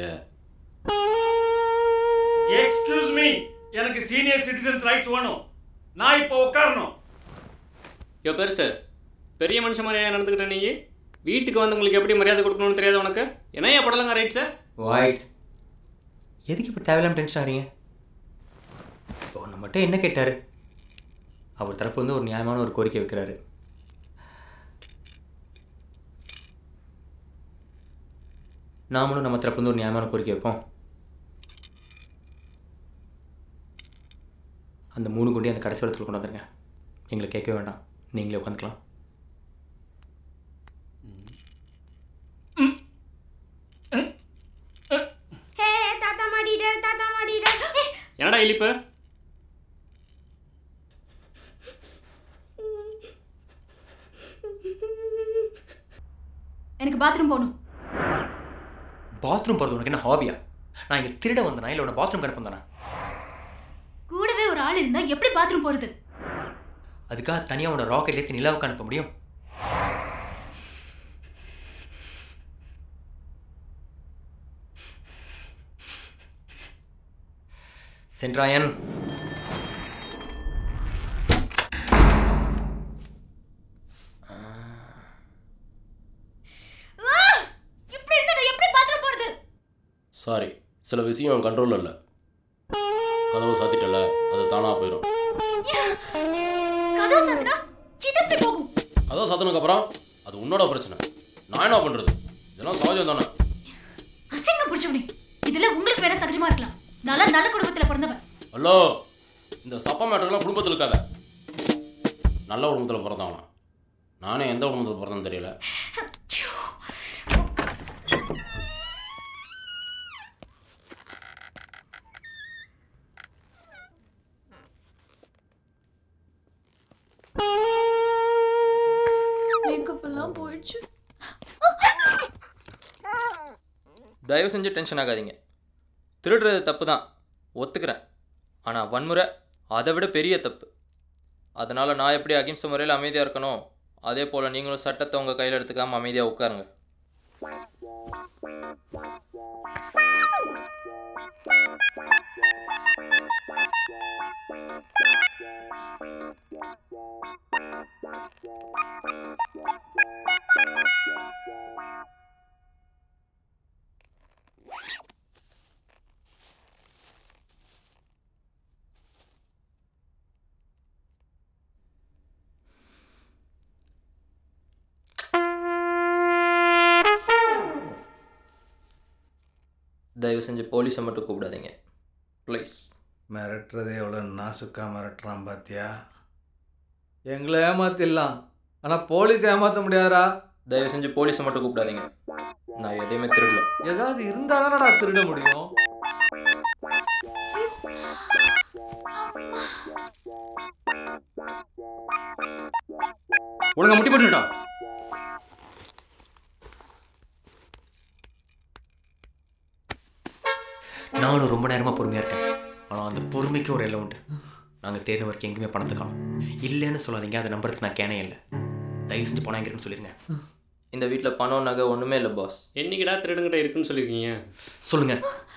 எக்ஸ்கியூஸ் மீ எனக்கு சீனியர் சிட்டிசன்ஸ் ரைட்ஸ் வேணும் நான் இப்போ உட்காரணும் யோ பெருசு பெரிய மனுஷன் மாதிரியா நடந்துக்கிட்ட நீ வீட்டுக்கு வந்து உங்களுக்கு எப்படி மரியாதை கொடுக்கணும்னு தெரியாது உனக்கு என்ன ஏன் படலங்க ரைட் சார் வாய்ட் எதுக்கு இப்போ தேவையில்லாம டென்ஷன் ஆகிறீங்க உன்னை மட்டும் என்ன கேட்டார் அவர் தரப்பு வந்து ஒரு நியாயமான ஒரு கோரிக்கை வைக்கிறாரு நாமளும் நம்ம தரப்பு வந்து ஒரு நியாயமான கோரிக்கை வைப்போம் அந்த மூணு குண்டி அந்த கடைசி இடத்துல கொண்டு வந்துருங்க எங்களை கேட்க வேண்டாம் நீங்களே உட்காந்துக்கலாம் ஹே தாத்தா மாட்டிட்டாரு தாத்தா மாட்டிட்டாரு என்னடா இழிப்பு எனக்கு பாத்ரூம் போகணும் பாத்ரூம் போகிறது உனக்கு என்ன ஹாபியா நான் இங்கே திருட வந்தேனா இல்லை உன்னை பாத்ரூம் கிடப்பு வந்தேனா கூடவே ஒரு ஆள் இருந்தா எப்படி பாத்ரூம் போறது அதுக்காக தனியாக உன்னை ராக்கெட் ஏற்றி நிலாவுக்கு அனுப்ப முடியும் சென்ட்ராயன் ஆ! இப்படி இருந்தா நான் எப்படி பாத்ரூம் போறது சாரி சில விஷயம் கண்ட்ரோலில் இல்லை கதவை சாத்திட்டல அது தானாக போயிடும் கதவு சாத்தினா இது எப்படி போகும் கதவை சாத்தினதுக்கப்புறம் அது உன்னோட பிரச்சனை நான் என்ன பண்ணுறது இதெல்லாம் சகஜம் தானே அசிங்கம் பிடிச்சவனே இதுல உங்களுக்கு வேணா சகஜமா இருக்கலாம் நல்ல நல்ல குடும்பத்துல பிறந்தவன் ஹலோ இந்த சப்ப மேட்டர்லாம் குடும்பத்தில் இருக்காத நல்ல குடும்பத்தில் பிறந்தவனா நானே எந்த குடும்பத்தில் பிறந்தேன்னு தெரியல மேக்கப் எல்லாம் போயிடுச்சு தயவு செஞ்சு டென்ஷன் ஆகாதீங்க திருடுறது தப்பு தான் ஒத்துக்கிறேன் ஆனால் வன்முறை அதை விட பெரிய தப்பு அதனால் நான் எப்படி அகிம்சை முறையில் அமைதியாக இருக்கணும் அதே போல் நீங்களும் சட்டத்தை உங்கள் கையில் எடுத்துக்காமல் அமைதியாக உட்காருங்க தயவு செஞ்சு போலீஸை மட்டும் கூப்பிடாதீங்க ப்ளீஸ் மிரட்டுறதே எவ்வளோ நாசுக்கா மிரட்டுறான் பாத்தியா எங்களை ஏமாத்திடலாம் ஆனால் போலீஸ் ஏமாற்ற முடியாதா தயவு செஞ்சு போலீஸை மட்டும் கூப்பிடாதீங்க நான் எதையுமே திருடல ஏதாவது இருந்தால் தானடா திருட முடியும் ஒழுங்கா முட்டி போட்டுட்டோம் நானும் ரொம்ப நேரமாக பொறுமையாக இருக்கேன் ஆனால் அந்த பொறுமைக்கு ஒரு எல்லை உண்டு நாங்கள் தேடின வரைக்கும் எங்கேயுமே பணத்தை காணும் இல்லைன்னு சொல்லாதீங்க அதை நம்புறதுக்கு நான் கேனே இல்லை தயவு செஞ்சு பணம் எங்கே இருக்குன்னு சொல்லிருங்க இந்த வீட்டில் பணம் நகை ஒன்றுமே இல்லை பாஸ் என்னைக்கிடா திருடுங்கிட்ட இருக்குன்னு சொல்லியிருக்கீங்க சொல்லுங்க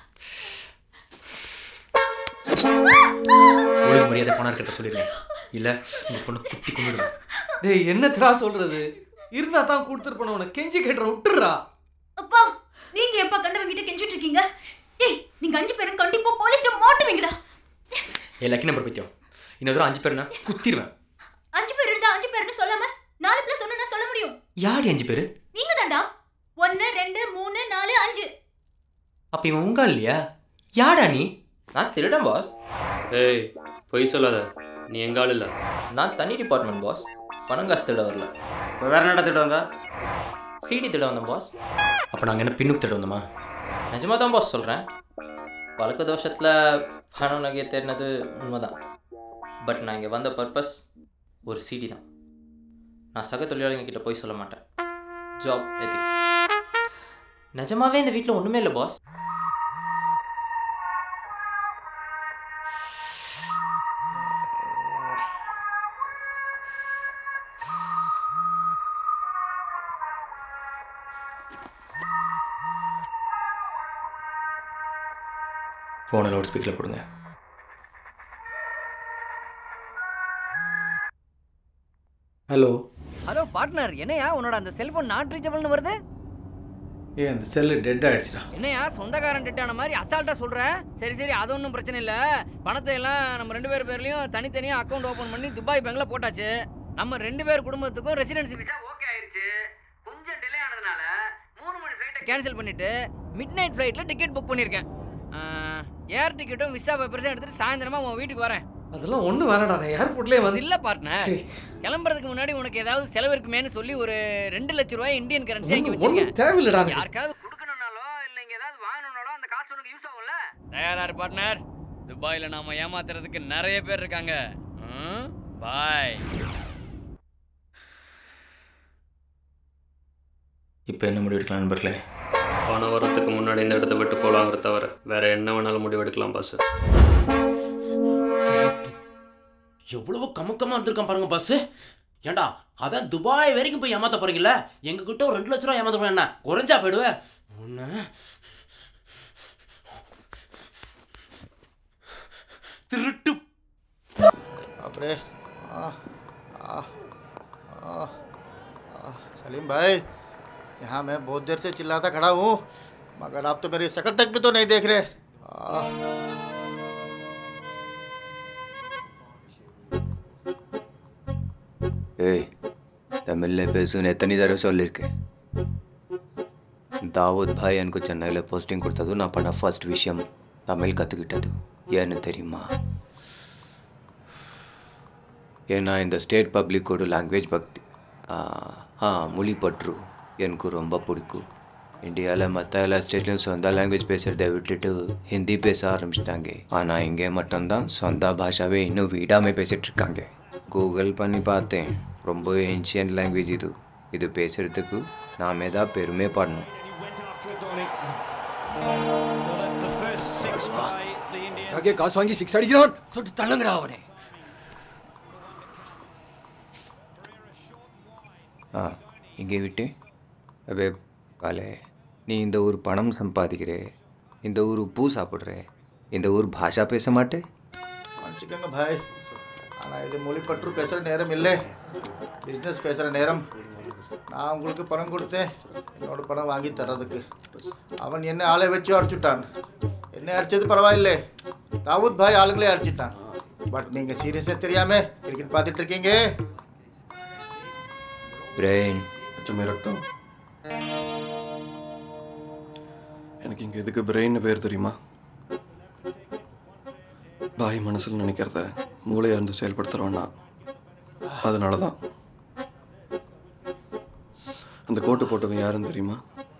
ஒழுங்கு மரியாதை பணம் இருக்கிறத சொல்லிடுங்க இல்லை இந்த பொண்ணு குத்தி கொண்டுடுவேன் டேய் என்னத்தடா சொல்றது இருந்தா தான் கொடுத்துருப்பேன் உனக்கு கெஞ்சி கேட்டுற விட்டுறா அப்பா நீங்க எப்ப கண்டவங்கிட்ட கெஞ்சிட்டு இருக்கீங்க டேய் நீங்க அஞ்சு பேரும் கண்டிப்பா போலீஸ்ல மாட்டுவீங்கடா என் லக்கி நம்பர் பற்றியும் இன்னொரு தடவை அஞ்சு பேர்னா குத்திடுவேன் அஞ்சு பேர் இருந்தா அஞ்சு பேர்னு சொல்லாம நாலு பிளஸ் ஒன்னு சொல்ல முடியும் யாடி அஞ்சு பேர் நீங்க தான்டா ஒன்னு ரெண்டு மூணு நாலு அஞ்சு அப்போ இவன் உங்க இல்லையா யாடா நீ நான் திருடன் பாஸ் ஏய் பொய் சொல்லாத நீ எங்க ஆள் இல்லை நான் தனி டிபார்ட்மெண்ட் பாஸ் பணம் காசு திருட வரல இப்போ வேற என்னடா திட்டு வந்தா சிடி திருட வந்தேன் பாஸ் அப்போ நாங்கள் என்ன பின்னுக்கு தேட வந்தோமா நிஜமாக தான் பாஸ் சொல்கிறேன் பழக்க தோஷத்தில் பணம் நகையை தேடினது உண்மைதான் பட் நான் இங்கே வந்த பர்பஸ் ஒரு சிடி தான் நான் சக தொழிலாளிங்க கிட்ட போய் சொல்ல மாட்டேன் ஜாப் எதிக்ஸ் நிஜமாவே இந்த வீட்டில் ஒன்றுமே இல்லை பாஸ் ஃபோனை லவுட் ஸ்பீக்கரில் போடுங்க ஹலோ ஹலோ பார்ட்னர் என்னையா உன்னோட அந்த செல்போன் நாட் ரீச்சபிள்னு வருது ஏன் அந்த செல்லு டெட் ஆயிடுச்சுடா என்னையா சொந்தக்காரன் டெட்டான மாதிரி அசால்ட்டா சொல்ற சரி சரி அது ஒன்றும் பிரச்சனை இல்லை பணத்தை எல்லாம் நம்ம ரெண்டு பேர் பேர்லயும் தனித்தனியாக அக்கௌண்ட் ஓப்பன் பண்ணி துபாய் பேங்க்ல போட்டாச்சு நம்ம ரெண்டு பேர் குடும்பத்துக்கும் ரெசிடென்சி விசா ஓகே ஆயிருச்சு கொஞ்சம் டிலே ஆனதுனால மூணு மணி ஃப்ளைட்டை கேன்சல் பண்ணிட்டு மிட் நைட் ஃப்ளைட்டில் டிக்கெட் புக் பண்ணியிருக்கேன் ஏர் டிக்கெட்டும் விசா பேப்பர்ஸும் எடுத்துட்டு சாயந்தரமா உன் வீட்டுக்கு வரேன் அதெல்லாம் ஒன்றும் வேணாடா நான் ஏர்போர்ட்லேயே அது வந்து இல்ல பார்ட்னர் கிளம்புறதுக்கு முன்னாடி உனக்கு ஏதாவது செலவு இருக்குமேன்னு சொல்லி ஒரு ரெண்டு லட்ச ரூபாய் இந்தியன் கரன்சி வாங்கி ஒண்ணும் வச்சிருக்கேன் தேவையில்லடா எனக்கு. யாருக்காவது கொடுக்கணும்னாலோ இல்ல இங்க ஏதாவது வாங்கணும்னாலோ அந்த காசு உனக்கு யூஸ் ஆகும்ல தயாரா இரு பார்ட்னர் துபாயில நாம ஏமாத்துறதுக்கு நிறைய பேர் இருக்காங்க பாய் இப்போ என்ன முடிவு எடுக்கலாம் நண்பர்களே பணம் வரத்துக்கு முன்னாடி இந்த இடத்த விட்டு போகலாங்கிற தவிர வேற என்ன வேணாலும் முடிவு எடுக்கலாம் பாஸ் எவ்வளவு கமுக்கமா இருந்திருக்கான் பாருங்க பஸ் ஏன்டா அதான் துபாய் வரைக்கும் போய் ஏமாத்த போறீங்கல்ல எங்க கிட்ட ஒரு ரெண்டு லட்ச ரூபா ஏமாத்த போறேன் என்ன குறைஞ்சா போயிடுவே ஒன்று திருட்டு बाप रे आ आ आ आ सलीम भाई यहाँ मैं बहुत देर से चिल्लाता खड़ा हूँ मगर आप तो मेरी शक्ल तक भी तो नहीं देख रहे आ, ஏய் தமிழில் பேசுன்னு எத்தனை தடவை சொல்லியிருக்கேன் தாவூத் பாய் எனக்கு சென்னையில் போஸ்டிங் கொடுத்தது நான் பண்ண ஃபர்ஸ்ட் விஷயம் தமிழ் கற்றுக்கிட்டது ஏன்னு தெரியுமா ஏன்னா இந்த ஸ்டேட் பப்ளிக்கோட லாங்குவேஜ் பக்தி ஆ, ஆ மொழி பற்று எனக்கு ரொம்ப பிடிக்கும் இந்தியாவில் மற்ற எல்லா ஸ்டேட்லையும் சொந்த லாங்குவேஜ் பேசுகிறத விட்டுட்டு ஹிந்தி பேச ஆரம்பிச்சிட்டாங்க ஆனால் இங்கே மட்டும்தான் சொந்த பாஷாவே இன்னும் விடாமல் பேசிகிட்டு இருக்காங்க கூகுள் பண்ணி பார்த்தேன் ரொம்ப ஏன்ஷியன்ட் லாங்குவேஜ் இது இது பேசுகிறதுக்கு நாமே தான் பெருமை படணும் அங்கே காசு வாங்கி சிக்ஸ் அடிக்கிறான் சொல்லிட்டு தள்ளுங்கடா அவனே ஆ இங்கே விட்டு அவே பாலே நீ இந்த ஊர் பணம் சம்பாதிக்கிறே இந்த ஊர் பூ சாப்பிட்ற இந்த ஊர் பாஷா பேச மாட்டே மன்னிச்சுக்கோங்க பாய் ஆனால் இது மொழி பற்று பேசுகிற நேரம் இல்லை பிஸ்னஸ் பேசுகிற நேரம் நான் உங்களுக்கு பணம் கொடுத்தேன் என்னோட பணம் வாங்கி தர்றதுக்கு அவன் என்ன ஆளை வச்சு அடிச்சுட்டான் என்ன அடிச்சது பரவாயில்லை தாவூத் பாய் ஆளுங்களே அடிச்சிட்டான் பட் நீங்கள் சீரியஸாக தெரியாமல் கிரிக்கெட் பார்த்துட்டு இருக்கீங்க பிரெயின் அச்சமே ரத்தம் எனக்கு இங்கே எதுக்கு பிரெயின் பேர் தெரியுமா பாய் மனசில் நினைக்கிறத மூளையாக இருந்து செயல்படுத்துகிறவனா அதனால தான் அந்த கோட்டு போட்டவன் யாருன்னு தெரியுமா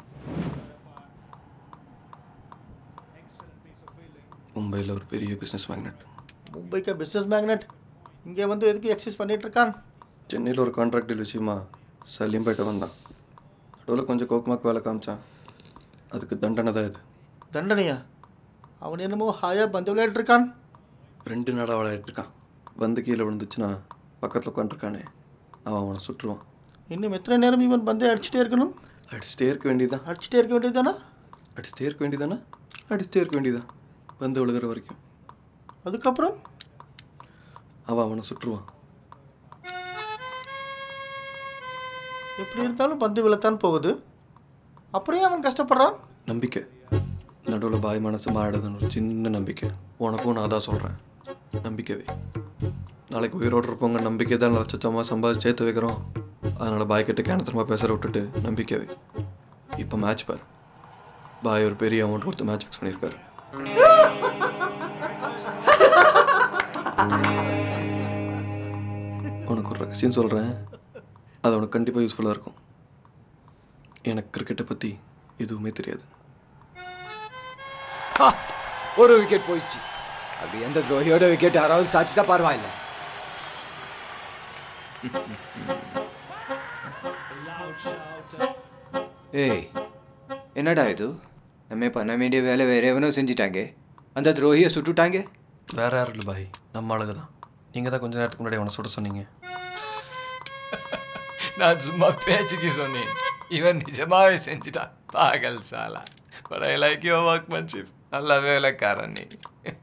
மும்பையில் ஒரு பெரிய பிஸ்னஸ் மேக்னெட் மும்பைக்கு பிஸ்னஸ் மேக்னெட் இங்கே வந்து எதுக்கு எக்ஸசைஸ் பண்ணிட்டு இருக்கான் சென்னையில் ஒரு கான்ட்ராக்ட் டீல் விஷயமா சலீம் போயிட்டு வந்தான் நடுவில் கொஞ்சம் கோக்குமாக்கு வேலை காமிச்சான் அதுக்கு தண்டனை தான் இது தண்டனையா அவன் என்னமோ ஹாயாக பந்து விளையாடிட்டு இருக்கான் ரெண்டு நாளாக விளையாடிட்டு இருக்கான் வந்து கீழே விழுந்துச்சுன்னா பக்கத்தில் உட்காந்துருக்கானே அவன் அவனை சுட்டுருவான் இன்னும் எத்தனை நேரம் இவன் பந்தை அடிச்சுட்டே இருக்கணும் அடிச்சுட்டே இருக்க வேண்டியதுதான் அடிச்சுட்டே இருக்க வேண்டியதுதானா அடிச்சுட்டே இருக்க வேண்டியதானே அடிச்சுட்டே இருக்க வேண்டியதான் வந்து விழுகிற வரைக்கும் அதுக்கப்புறம் அவன் அவனை சுட்டுருவான் எப்படி இருந்தாலும் பந்து விழத்தான் போகுது அப்புறம் ஏன் அவன் கஷ்டப்படுறான் நம்பிக்கை நடுவில் பாய் மனசு மாறிடுதுன்னு ஒரு சின்ன நம்பிக்கை உனக்கும் நான் தான் சொல்கிறேன் நம்பிக்கைவே நாளைக்கு உயிரோடு இருப்பவங்க நம்பிக்கை தான் லட்சத்தமாக சம்பாதிச்சு சேர்த்து வைக்கிறோம் அதனால் பாய் கிட்ட கேனத்தரமாக பேசுகிற விட்டுட்டு நம்பிக்கைவே இப்போ மேட்ச் பாரு பாய் ஒரு பெரிய அமௌண்ட் கொடுத்து மேட்ச் ஃபிக்ஸ் பண்ணியிருக்காரு உனக்கு ஒரு ரகசியம் சொல்கிறேன் அது உனக்கு கண்டிப்பாக யூஸ்ஃபுல்லாக இருக்கும் எனக்கு கிரிக்கெட்டை பற்றி எதுவுமே தெரியாது ஹா! ஒரு விக்கெட் போயிடுச்சு அப்படி எந்த துரோகியோட விக்கெட் யாராவது சாச்சிட்டா பரவாயில்ல ஏய் என்னடா இது நம்ம பண்ண வேண்டிய வேலை வேற எவனோ செஞ்சிட்டாங்க அந்த துரோகியை சுட்டுட்டாங்க வேற யாரும் இல்லை பாய் நம்ம ஆளுங்க தான் நீங்கள் தான் கொஞ்ச நேரத்துக்கு முன்னாடி அவனை சுட சொன்னீங்க நான் சும்மா பேச்சுக்கு சொன்னேன் இவன் நிஜமாவே செஞ்சிட்டான் பாகல் சாலா but I like your workmanship நல்ல வேலைக்காரன் நீ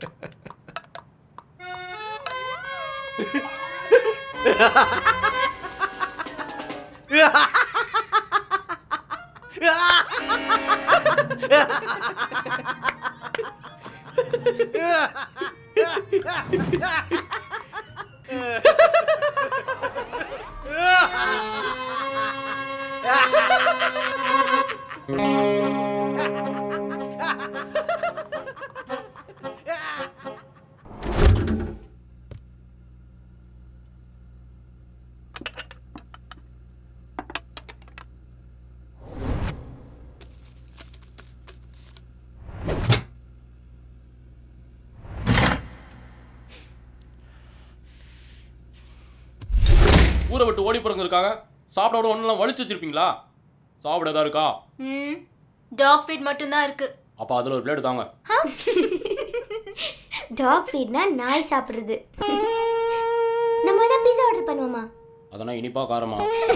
ஊரை விட்டு ஓடி போறவங்க இருக்காங்க சாப்பிட விட ஒன்றுலாம் வலிச்சு வச்சிருப்பீங்களா சாப்பிட ஏதாவது இருக்கா ம் டாக் ஃபீட் மட்டும்தான் இருக்கு அப்போ அதில் ஒரு பிளேட் தாங்க டாக் ஃபீட்னா நாய் சாப்பிடுறது நம்ம வேணா பீஸா ஆர்டர் பண்ணுவோமா அதெல்லாம் இனிப்பா காரமா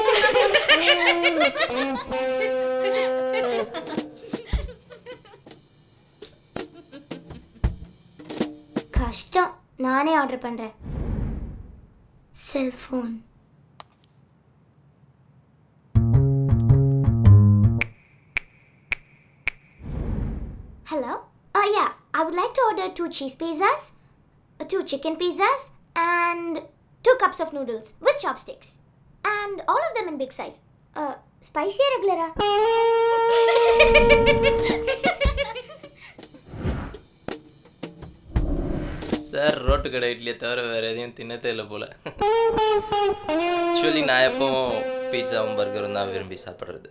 கஷ்டம் நானே ஆர்டர் பண்றேன் cellphone Hello? Uh, yeah, I would like to order two cheese pizzas, uh, two chicken pizzas, and two cups of noodles with chopsticks. And all of them in big size. Uh, spicy or regular? Sir ரோட்டு கடை இட்லியை தவிர வேறு எதையும் தின்னதே இல்லை போல் actually நான் எப்பவும் பீட்சாவும் பர்கரும் தான் விரும்பி சாப்பிட்றது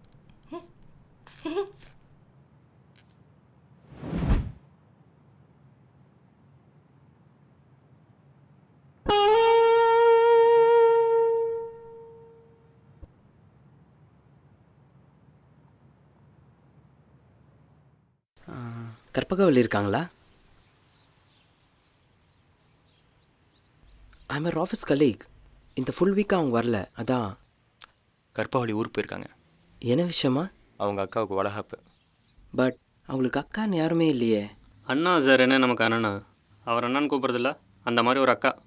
கற்பகவல்லி இருக்காங்களா ஐம் ஒரு ஆஃபீஸ் கலீக் இந்த ஃபுல் வீக்காக அவங்க வரல அதான் கற்பகவழி ஊருக்கு போயிருக்காங்க என்ன விஷயமா அவங்க அக்காவுக்கு வளகாப்பு பட் அவங்களுக்கு அக்கான்னு யாருமே இல்லையே அண்ணா சார் என்ன நமக்கு அண்ணனா அவர் அண்ணான்னு கூப்பிட்றதில்ல அந்த மாதிரி ஒரு அக்கா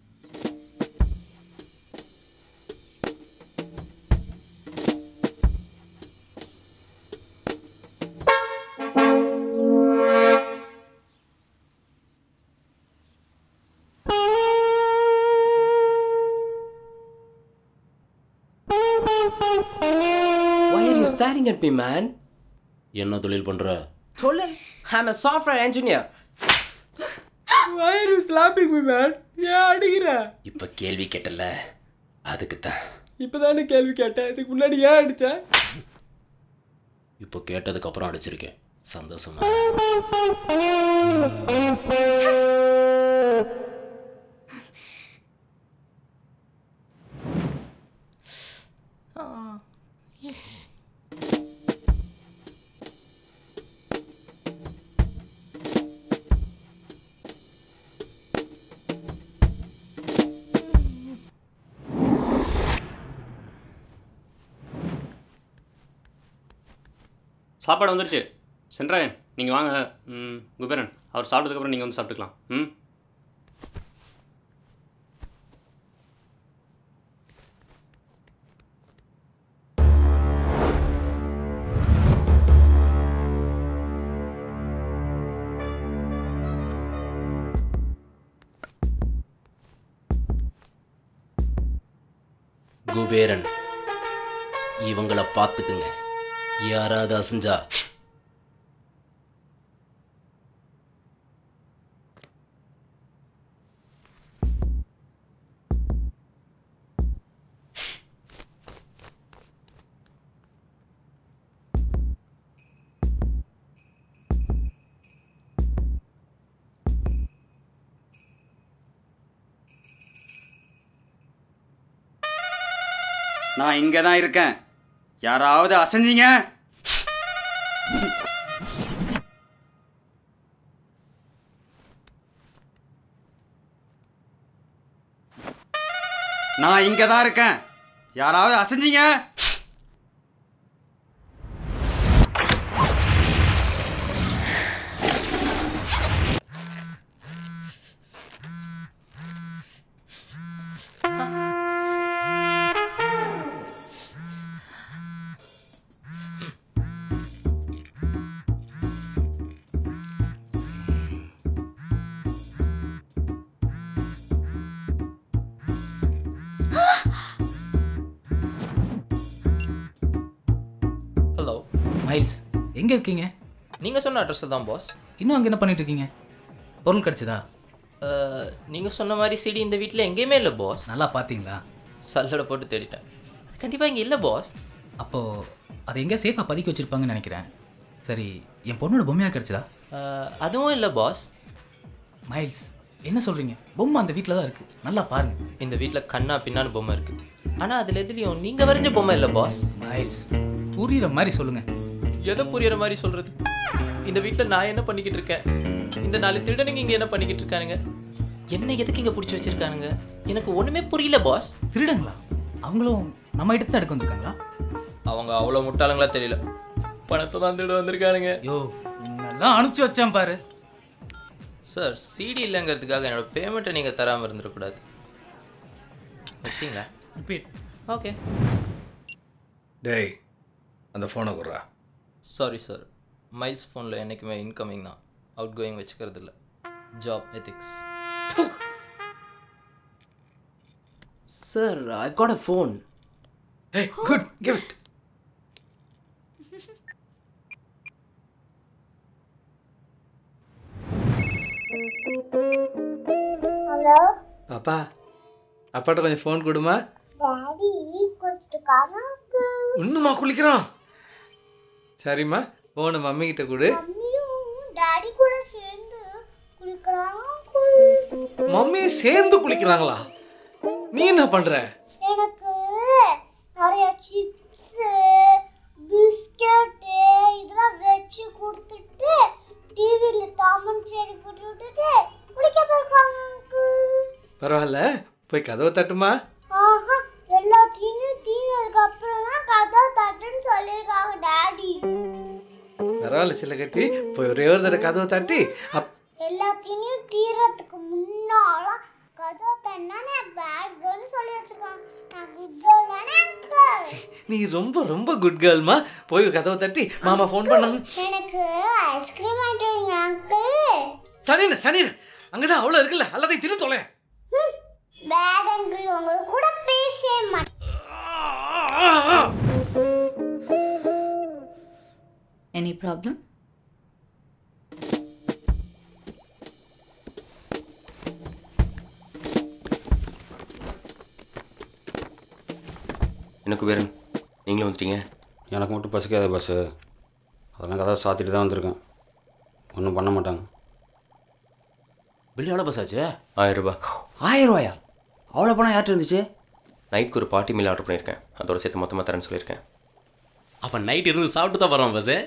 Why are you staring at me, man? என்ன தொழில் பண்ணுற தொழில் I'm a software engineer. Why are you slapping me, man? ஏன் அடிக்கிற இப்போ கேள்வி கேட்டல அதுக்கு தான் இப்போதானே கேள்வி கேட்டேன் இதுக்கு முன்னாடி ஏன் அடிச்ச இப்போ கேட்டதுக்கு அப்புறம் அடிச்சிருக்கேன் சந்தோஷமா சாப்பாடு வந்துருச்சு சென்ட்ராயன் நீங்கள் வாங்க ம் குபேரன் அவர் சாப்பிட்டதுக்கப்புறம் நீங்கள் வந்து சாப்பிட்டுக்கலாம் ம் குபேரன் இவங்கள பார்த்துக்குங்க யாராவது அசைஞ்சா நான் இங்கே தான் இருக்கேன் யாராவது அசைஞ்சிங்க நான் இங்கே தான் இருக்கேன் யாராவது அசைஞ்சிங்க ஹலோ மைல்ஸ் எங்கே இருக்கீங்க நீங்கள் சொன்ன அட்ரஸில் தான் பாஸ் இன்னும் அங்கே என்ன பண்ணிட்டு இருக்கீங்க பொருள் கிடச்சதா நீங்கள் சொன்ன மாதிரி சிடி இந்த வீட்டில் எங்கேயுமே இல்லை பாஸ் நல்லா பார்த்தீங்களா சல்லடை போட்டு தேடிட்டேன் கண்டிப்பாக இங்கே இல்லை பாஸ் அப்போது அதை எங்கே சேஃபாக பதுக்கி வச்சுருப்பாங்கன்னு நினைக்கிறேன் சரி என் பொண்ணோட பொம்மையாக கிடச்சதா அதுவும் இல்லை பாஸ் மைல்ஸ் என்ன சொல்கிறீங்க பொம்மை அந்த வீட்டில் தான் இருக்குது நல்லா பாருங்கள் இந்த வீட்டில் கண்ணா பின்னான்னு பொம்மை இருக்குது ஆனால் அதில் எதுலேயும் நீங்கள் வரைஞ்ச பொம்மை இல்லை பாஸ் மைல்ஸ் புரியுற மாதிரி சொல்லுங்கள் எதை புரியுற மாதிரி சொல்கிறது இந்த வீட்டில் நான் என்ன பண்ணிக்கிட்டு இருக்கேன் இந்த நாலு திருடனுங்க இங்கே என்ன பண்ணிக்கிட்டு இருக்கானுங்க என்ன எதுக்கு இங்கே பிடிச்சி வச்சிருக்கானுங்க எனக்கு ஒன்றுமே புரியல பாஸ் திருடங்களா அவங்களும் நம்ம இடத்த எடுக்க வந்திருக்காங்களா அவங்க அவ்வளோ முட்டாளுங்களா தெரியல பணத்தை தான் திருட வந்திருக்கானுங்க யோ நல்லா அனுப்பிச்சு வச்சேன் பாரு சார் சிடி இல்லைங்கிறதுக்காக என்னோட பேமெண்ட்டை நீங்கள் தராமல் இருந்துடக்கூடாது வச்சிட்டிங்களா ரிப்பீட் ஓகே டேய் அந்த ஃபோனை குர்றா சாரி சார் மைல்ஸ் ஃபோனில் என்றைக்குமே இன்கமிங் தான் அவுட் கோயிங் வச்சுக்கிறது இல்லை job ethics sir I got a phone Hey, good. Give it. Hello பாப்பா அப்பாட்ட கொஞ்சம் ஃபோன் கொடுமா டாடி குளிச்சுட்டுக்காங்க இன்னுமா குளிக்கிறான் சரிம்மா ஃபோனை மம்மி கிட்ட கொடு மம்மியும் டாடி கூட சேர்ந்து குளிக்கிறாங்க மம்மி சேர்ந்து குளிக்கிறாங்களா நீ என்ன பண்ற எனக்கு நிறைய சிப்ஸு பிஸ்கட்டு இதெல்லாம் வச்சு கொடுத்துட்டு டிவியில் டாமன் சேரி போட்டு விட்டுட்டு குளிக்க போயிருக்காங்க uncle. பரவாயில்ல போய் கதவை தட்டுமா ஆஹா எல்லாத்தையும் தீனதுக்கு அப்புறம் தான் கதை தட்டுன்னு சொல்லியிருக்காங்க டாடி பரவாயில்ல சில கட்டி போய் ஒரே ஒரு தடவை கதவை தட்டி அப் எல்லாத்தையும் தீரத்துக்கு முன்னால கதை தன்னா நான் பேட் கேர்ள்னு சொல்லி வச்சுருக்காங்க நான் குட் கேர்ள் தானே அங்கிள் நீ ரொம்ப ரொம்ப குட் கேர்ள்மா போய் கதவை தட்டி மாமா ஃபோன் பண்ணாங்க எனக்கு ஐஸ்கிரீம் வாங்கிட்டு வரீங்க அங்கிள் சனின சனின அங்கதான் அவ்வளோ இருக்குல்ல எல்லாத்தையும் தின்னு தொலை பேட் அங்கிள் உங்களுக்கு கூட பேசவே மாட்டேன் எனி ப்ராப்ளம் என்ன குபேரன் நீங்களும் வந்துட்டீங்க எனக்கு மட்டும் பசிக்காத பஸ்ஸு அதெல்லாம் கதை சாத்திட்டு தான் வந்திருக்கேன் ஒன்றும் பண்ண மாட்டாங்க பில் எவ்வளோ பஸ் ஆச்சு ஆயிரம் ரூபாய் ஆயிரம் ரூபாயா அவ்வளோ பணம் யார்கிட்ட இருந்துச்சு நைட்க்கு ஒரு பார்ட்டி மீல் ஆர்டர் பண்ணியிருக்கேன் அதோட சேர்த்து மொத்தமாக தரேன்னு சொல்லியிருக்கேன் அப்போ நைட் இருந்து சாப்பிட்டு தான் போகிறான் பஸ்ஸு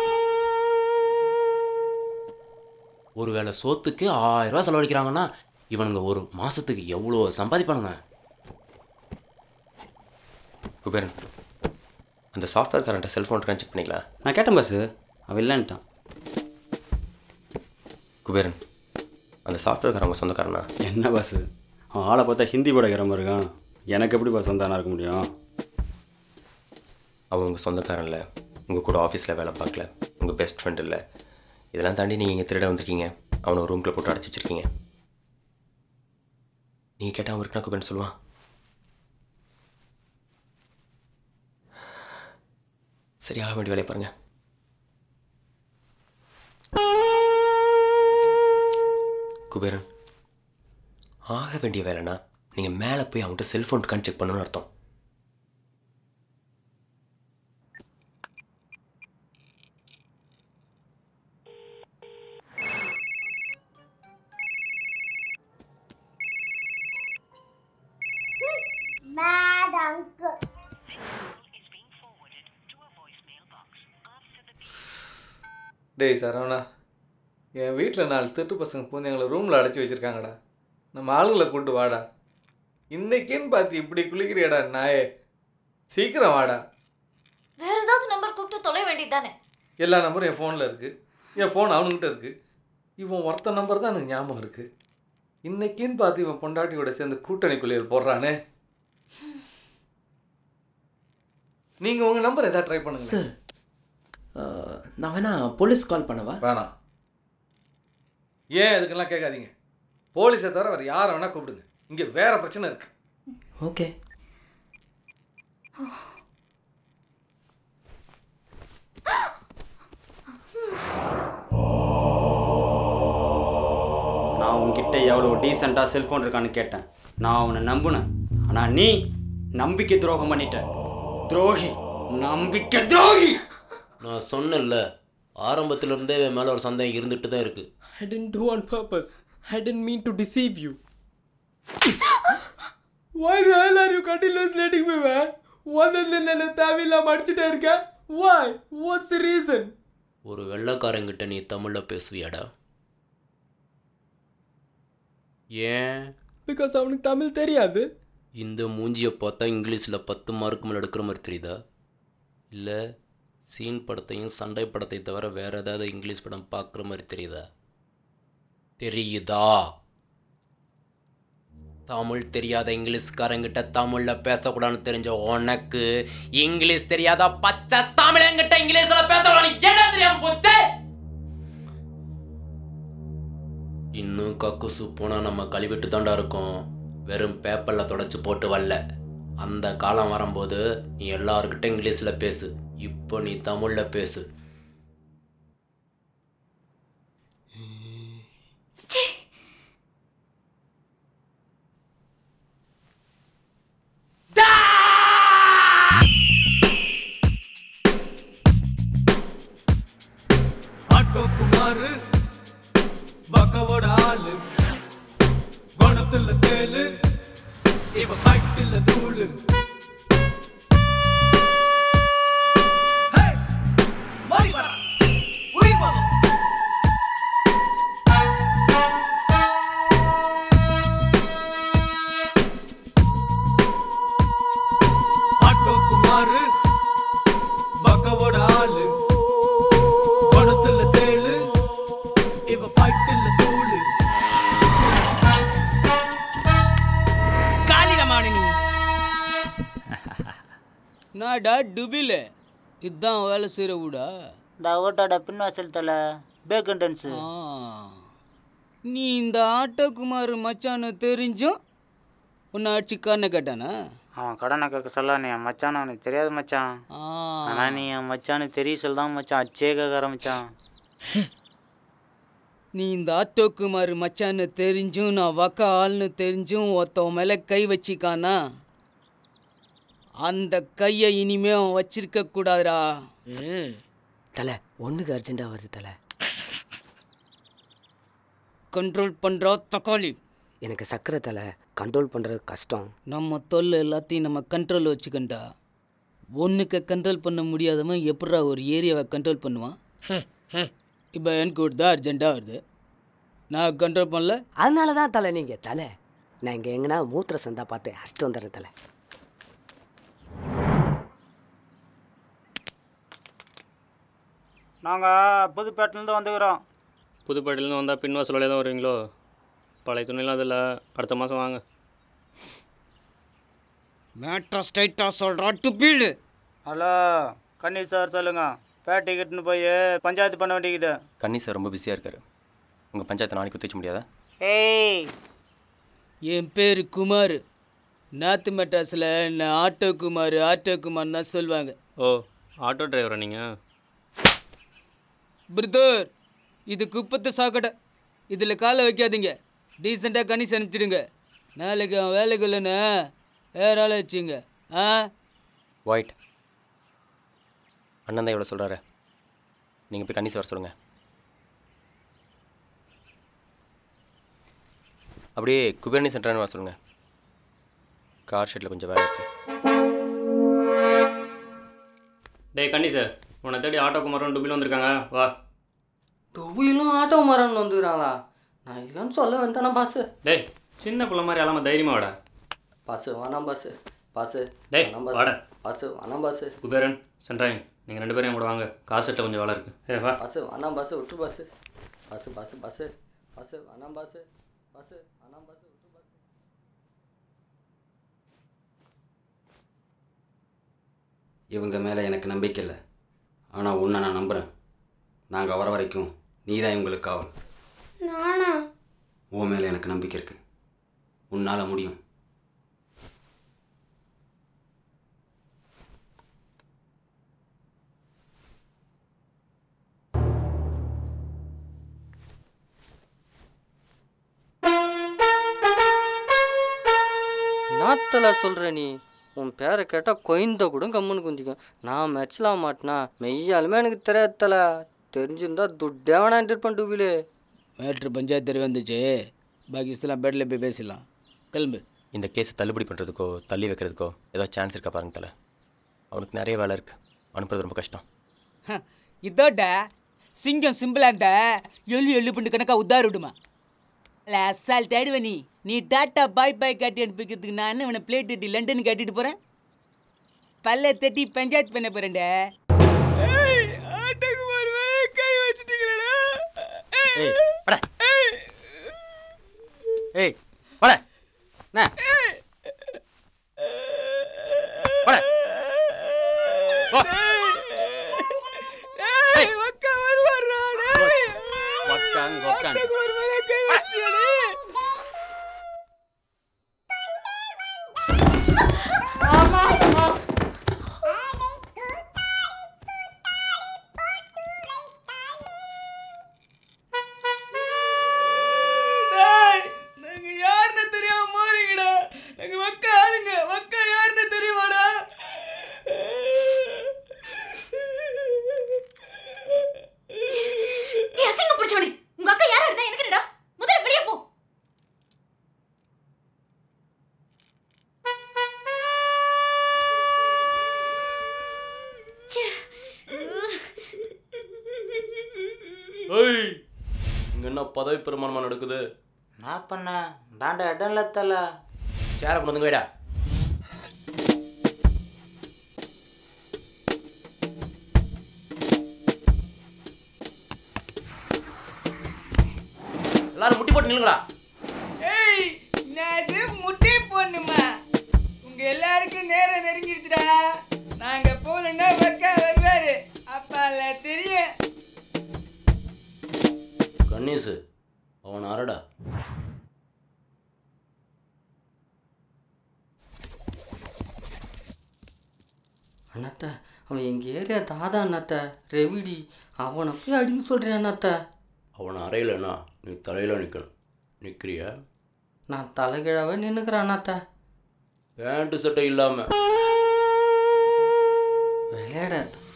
ஒருவேளை சோத்துக்கு ஆயிரம் ரூபாய் செலவழிக்கிறாங்கன்னா இவனுங்க ஒரு மாதத்துக்கு எவ்வளோ சம்பாதிப்பானுங்க குபேரன் அந்த சாஃப்ட்வேர்காரன்ட்ட செல்ஃபோன் செக் பண்ணிக்கலாம் நான் கேட்டேன் பாஸ் அவன் இல்லைன்ட்டான் குபேரன் அந்த சாஃப்ட்வேர்காரன் உங்கள் சொந்தக்காரனா என்ன பாஸ் அவன் ஆளை பார்த்தா ஹிந்தி படக்கிற மாதிரி இருக்கான் எனக்கு எப்படி பாஸ் வந்தானா இருக்க முடியும் அவன் உங்கள் சொந்தக்காரன் இல்லை உங்கள் கூட ஆஃபீஸில் வேலை பார்க்கல உங்கள் பெஸ்ட் ஃப்ரெண்ட் இல்லை இதெல்லாம் தாண்டி நீங்கள் இங்கே திருட வந்திருக்கீங்க அவனை ஒரு ரூம்குள்ளே போட்டு அடைச்சி வச்சிருக்கீங்க நீங்கள் கேட்டால் அவன் இருக்குன்னா குபேரன் சொல்லுவான் சரி ஆக வேண்டிய வேலையை பாருங்கள் குபேரன் ஆக வேண்டிய வேலைனா நீங்கள் மேலே போய் அவன்கிட்ட செல்ஃபோன் இருக்கான்னு செக் பண்ணணும்னு அர்த்தம் Mad uncle. டேய் சரவணா என் வீட்டில் நாலு திருட்டு பசங்க பூந்து எங்களை ரூமில் அடைச்சி வச்சுருக்காங்கடா நம்ம ஆளுங்களை கூட்டு வாடா இன்னைக்குன்னு பார்த்து இப்படி குளிக்கிறியடா நாயே சீக்கிரம் வாடா வேற ஏதாவது நம்பர் கூப்பிட்டு தொலை வேண்டியது தானே எல்லா நம்பரும் என் ஃபோனில் இருக்குது என் ஃபோன் அவனுக்கிட்ட இருக்குது இவன் ஒருத்த நம்பர் தான் எனக்கு ஞாபகம் இருக்குது இன்னைக்குன்னு பார்த்து இவன் பொண்டாட்டியோட சேர்ந்து கூட்டணி குளியல் போடுறானே நீங்கள் உங்கள் நம்பர் எதாவது ட்ரை பண்ணுங்க சார் நான் வேணா போலீஸ் கால் பண்ணவா வேணாம் ஏன் இதுக்கெல்லாம் கேட்காதீங்க போலீஸை தவிர வேறு யாரை வேணால் கூப்பிடுங்க இங்கே வேற பிரச்சனை இருக்குது ஓகே நான் உன்கிட்ட எவ்வளோ டீசெண்டாக செல்ஃபோன் இருக்கான்னு கேட்டேன் நான் அவனை நம்பினேன் ஆனால் நீ நம்பிக்கை துரோகம் பண்ணிட்ட துரோகி நம்பிக்கை துரோகி நான் சொன்னேன்ல ஆரம்பத்துல இருந்தே என் மேலே ஒரு சந்தேகம் இருந்துட்டு தான் இருக்கு I didn't do on purpose. I didn't mean to deceive you. Why the hell are you continuously letting me, man? ஒன்றில் என்ன தேவையில்லாம அடிச்சுட்டே இருக்க Why? What's the reason? ஒரு வெள்ளைக்காரங்கிட்ட நீ தமிழில் பேசுவியாடா ஏன் Because அவனுக்கு தமிழ் தெரியாது இந்த மூஞ்சியை பார்த்தா இங்கிலீஷில் பத்து மார்க் மேலே எடுக்கிற மாதிரி தெரியுதா இல்லை சீன் படத்தையும் சண்டை படத்தை தவிர வேற ஏதாவது இங்கிலீஷ் படம் பார்க்குற மாதிரி தெரியுதா தெரியுதா தமிழ் தெரியாத இங்கிலீஷ்காரங்கிட்ட தமிழில் பேசக்கூடாதுன்னு தெரிஞ்ச உனக்கு இங்கிலீஷ் தெரியாத பச்சை தமிழங்கிட்ட இங்கிலீஷில் பேசக்கூடாது என்ன தெரியாம போச்சு இன்னும் கக்குசு போனால் நம்ம கழுவிட்டு தாண்டா இருக்கோம் வெறும் பேப்பரில் தொடச்சி போட்டு வரல அந்த காலம் வரும்போது நீ எல்லாருக்கிட்ட இங்கிலீஷில் பேசு இப்போ நீ தமிழில் பேசு ஆட்டோ குமாரு பக்கவோட ஆளு குணத்துல தேலு இவ ஃபைட்டில் தூளு Hey! மாறி வரா. உயிர் பலம். ஆட்டோ குமாரு பக்கவோட ஆளு குணத்துல தேளு இவ ஃபைட்டில் தூளு காளிகமானி நீ நாடா டுபில இதுதான் வேலை செய்கிற வீடா இந்த ஓட்டோட பின்வாசல் தலை பேக் என்ட்ரன்ஸு நீ இந்த ஆட்டோகுமார் மச்சான்னு தெரிஞ்சும் உன்னை அடிச்சு கண்ணை கேட்டானா அவன் கடனை கேட்க சொல்ல நீ என் மச்சான் அவனுக்கு தெரியாது மச்சான் ஆனால் நீ என் மச்சானு தெரிய சொல்ல தான் மச்சான் அச்சே கேட்க ஆரம்பிச்சான் நீ இந்த ஆட்டோகுமார் மச்சான்னு தெரிஞ்சும் நான் வக்க ஆள்னு தெரிஞ்சும் ஒருத்தவன் மேலே கை வச்சிக்கானா அந்த கையை இனிமே அவன் வச்சிருக்க கூடாதுடா ம் தலை ஒன்றுக்கு அர்ஜென்ட்டாக வருது தலை கண்ட்ரோல் பண்ணுறா தக்காளி எனக்கு சக்கரை தலை கண்ட்ரோல் பண்ணுறது கஷ்டம் நம்ம தொல்லை எல்லாத்தையும் நம்ம கண்ட்ரோல் வச்சுக்கண்டா ஒன்றுக்கு கண்ட்ரோல் பண்ண முடியாதவன் எப்படா ஒரு ஏரியாவை கண்ட்ரோல் பண்ணுவான் இப்போ எனக்கு கூட தான் அர்ஜென்ட்டாக வருது நான் கண்ட்ரோல் பண்ணல அதனால தான் தலை நீங்கள் தலை நான் இங்கே எங்கன்னா மூத்திர சந்தா பார்த்து அடிச்சிட்டு வந்துடுறேன் தலை நாங்கள் புதுப்பேட்டிலேருந்து வந்துக்கிறோம் புதுப்பேட்டையிலேருந்து வந்தால் பின்வாசல் வழியாக தான் வருவீங்களோ பழைய துணிலாம் அதில் அடுத்த மாதம் வாங்க மேட்ரா ஸ்ட்ரைட்டாக சொல்கிறா டுப்பீடு ஹலோ கன்னி சார் சொல்லுங்க பேட்டை கட்டுன்னு போய் பஞ்சாயத்து பண்ண வேண்டியது கன்னி சார் ரொம்ப பிஸியாக இருக்காரு உங்கள் பஞ்சாயத்தை நாளைக்கு குத்தி வச்ச முடியாதா ஏய் என் பேர் குமார் நார்த் மெட்ராஸில் நான் ஆட்டோ குமார் ஆட்டோ குமார் தான் சொல்லுவாங்க ஓ ஆட்டோ டிரைவரா நீங்கள் பிரதர் இது குப்பத்து சாக்கடை இதில் காலை வைக்காதீங்க டீசெண்டாக கணிச்சு அனுப்பிச்சிடுங்க நாளைக்கு அவன் வேலைக்கு இல்லைன்னு வேற ஆளை வச்சுங்க ஆ ஒயிட் அண்ணன் தான் இவ்வளோ சொல்கிறாரு நீங்கள் போய் கன்னி சார் சொல்லுங்கள் அப்படியே குபேரணி சென்டர்னு வர சொல்லுங்கள் கார் ஷெட்டில் கொஞ்சம் வேலை இருக்குது டேய் கண்ணி சார் உன்னை தேடி ஆட்டோ குமாரும் டுபிலும் வந்திருக்காங்க வா டொவிலும் ஆட்டோ மரன் வந்துக்கிறாங்களா நான் இல்லைன்னு சொல்ல வேண்டாம் பாஸ் டேய் சின்ன பிள்ளை மாதிரி அல்லாம தைரியமா வாடா பாஸ் வேணாம் பாஸ் பாஸ் டேய் வேணாம் வாடா பாஸ் வேணாம் பாஸ் குபேரன் சென்ட்ராயன் நீங்கள் ரெண்டு பேரும் என் கூட வாங்க கார் செட்டில் கொஞ்சம் வேலை இருக்குது ஏ வா பாஸ் வேணாம் பாஸ் விட்டு boss boss boss boss boss வேணாம் பாஸ் பாஸ் வேணாம் பாஸ் விட்டு பாஸ் இவங்க மேலே எனக்கு நம்பிக்கை இல்லை ஆனால் உன்னை நான் நம்புகிறேன் நாங்கள் வர வரைக்கும் நீ தான் இவங்களுக்கு காவல் நானா உன் மேலே எனக்கு நம்பிக்கை இருக்கு உன்னால் முடியும் நாத்தல சொல்கிற நீ உன் பேரை கேட்டால் கொய்ந்த கூட கம்முன்னு குந்திக்கும் நான் மெச்சலாம் மாட்டினா மெய்யாலுமே எனக்கு தெரியாதல தெரிஞ்சிருந்தா துட்டே வேணான்ட்டு இருப்பேன் டூபிலே மேட்ரு பஞ்சாயத்து தெரிய வந்துச்சு பாக்கி இதெல்லாம் பேட்டில் போய் பேசிடலாம் கிளம்பு இந்த கேஸை தள்ளுபடி பண்ணுறதுக்கோ தள்ளி வைக்கிறதுக்கோ ஏதோ சான்ஸ் இருக்கா பாருங்க தலை அவனுக்கு நிறைய வேலை இருக்குது அனுப்புறது ரொம்ப கஷ்டம் இதோட சிங்கம் சிம்பிளா இருந்த எள்ளு எள்ளு பண்ணு கணக்கா உத்தார் விடுமா இல்லை அசால் தேடுவ நீ நீ டாட்டா பாய் பாய் காட்டி அனுப்பிக்கிறதுக்கு நான் இவனை பிளேட் தட்டி லண்டன் கட்டிட்டு போகிறேன் பல்ல தட்டி பஞ்சாயத்து பண்ண போகிறேன்டா கை வச்சுட்டீங்களா ஏய் பட ஏய் பட என்ன பட உக்காங்க உக்காங்க நாங்க யாருன்னு தெரியாம மாறிங்கடா நாங்க வக்க ஆளுங்க வக்க யாருன்னு தெரியுமாடா நீ அசிங்க பிடிச்சவனே உங்க அக்கா யாரா இருந்தா எனக்கு என்னடா முதல்ல வெளியே போ ச்சே. ஏய் இங்கே என்ன பதவி பெருமானமாக நடக்குது நான் பண்ண தாண்ட இடம் இல்லை தல சேரை கொண்டு வந்து வைடா எல்லாரும் முட்டி போட்டு நில்லுங்கடா ஏய் நான் முட்டை போடணுமா உங்க எல்லாருக்கும் நேரம் நெருங்கிடுச்சுடா நாங்க போலன்னா வக்க வருவாரு அப்பால தெரியும் கணேசு அவன் அரடா அண்ணாத்த அவன் எங்கள் ஏரியா தாதா அண்ணாத்த ரெவிடி அவனை போய் அடிக்க சொல்கிறேன் அண்ணாத்த அவனை அறையிலனா நீ தலையில் நிற்கணும் நிற்கிறியா நான் தலைகீழாவே நின்றுக்கிறேன் அண்ணாத்த பேண்ட்டு சட்டை இல்லாமல் விளையாட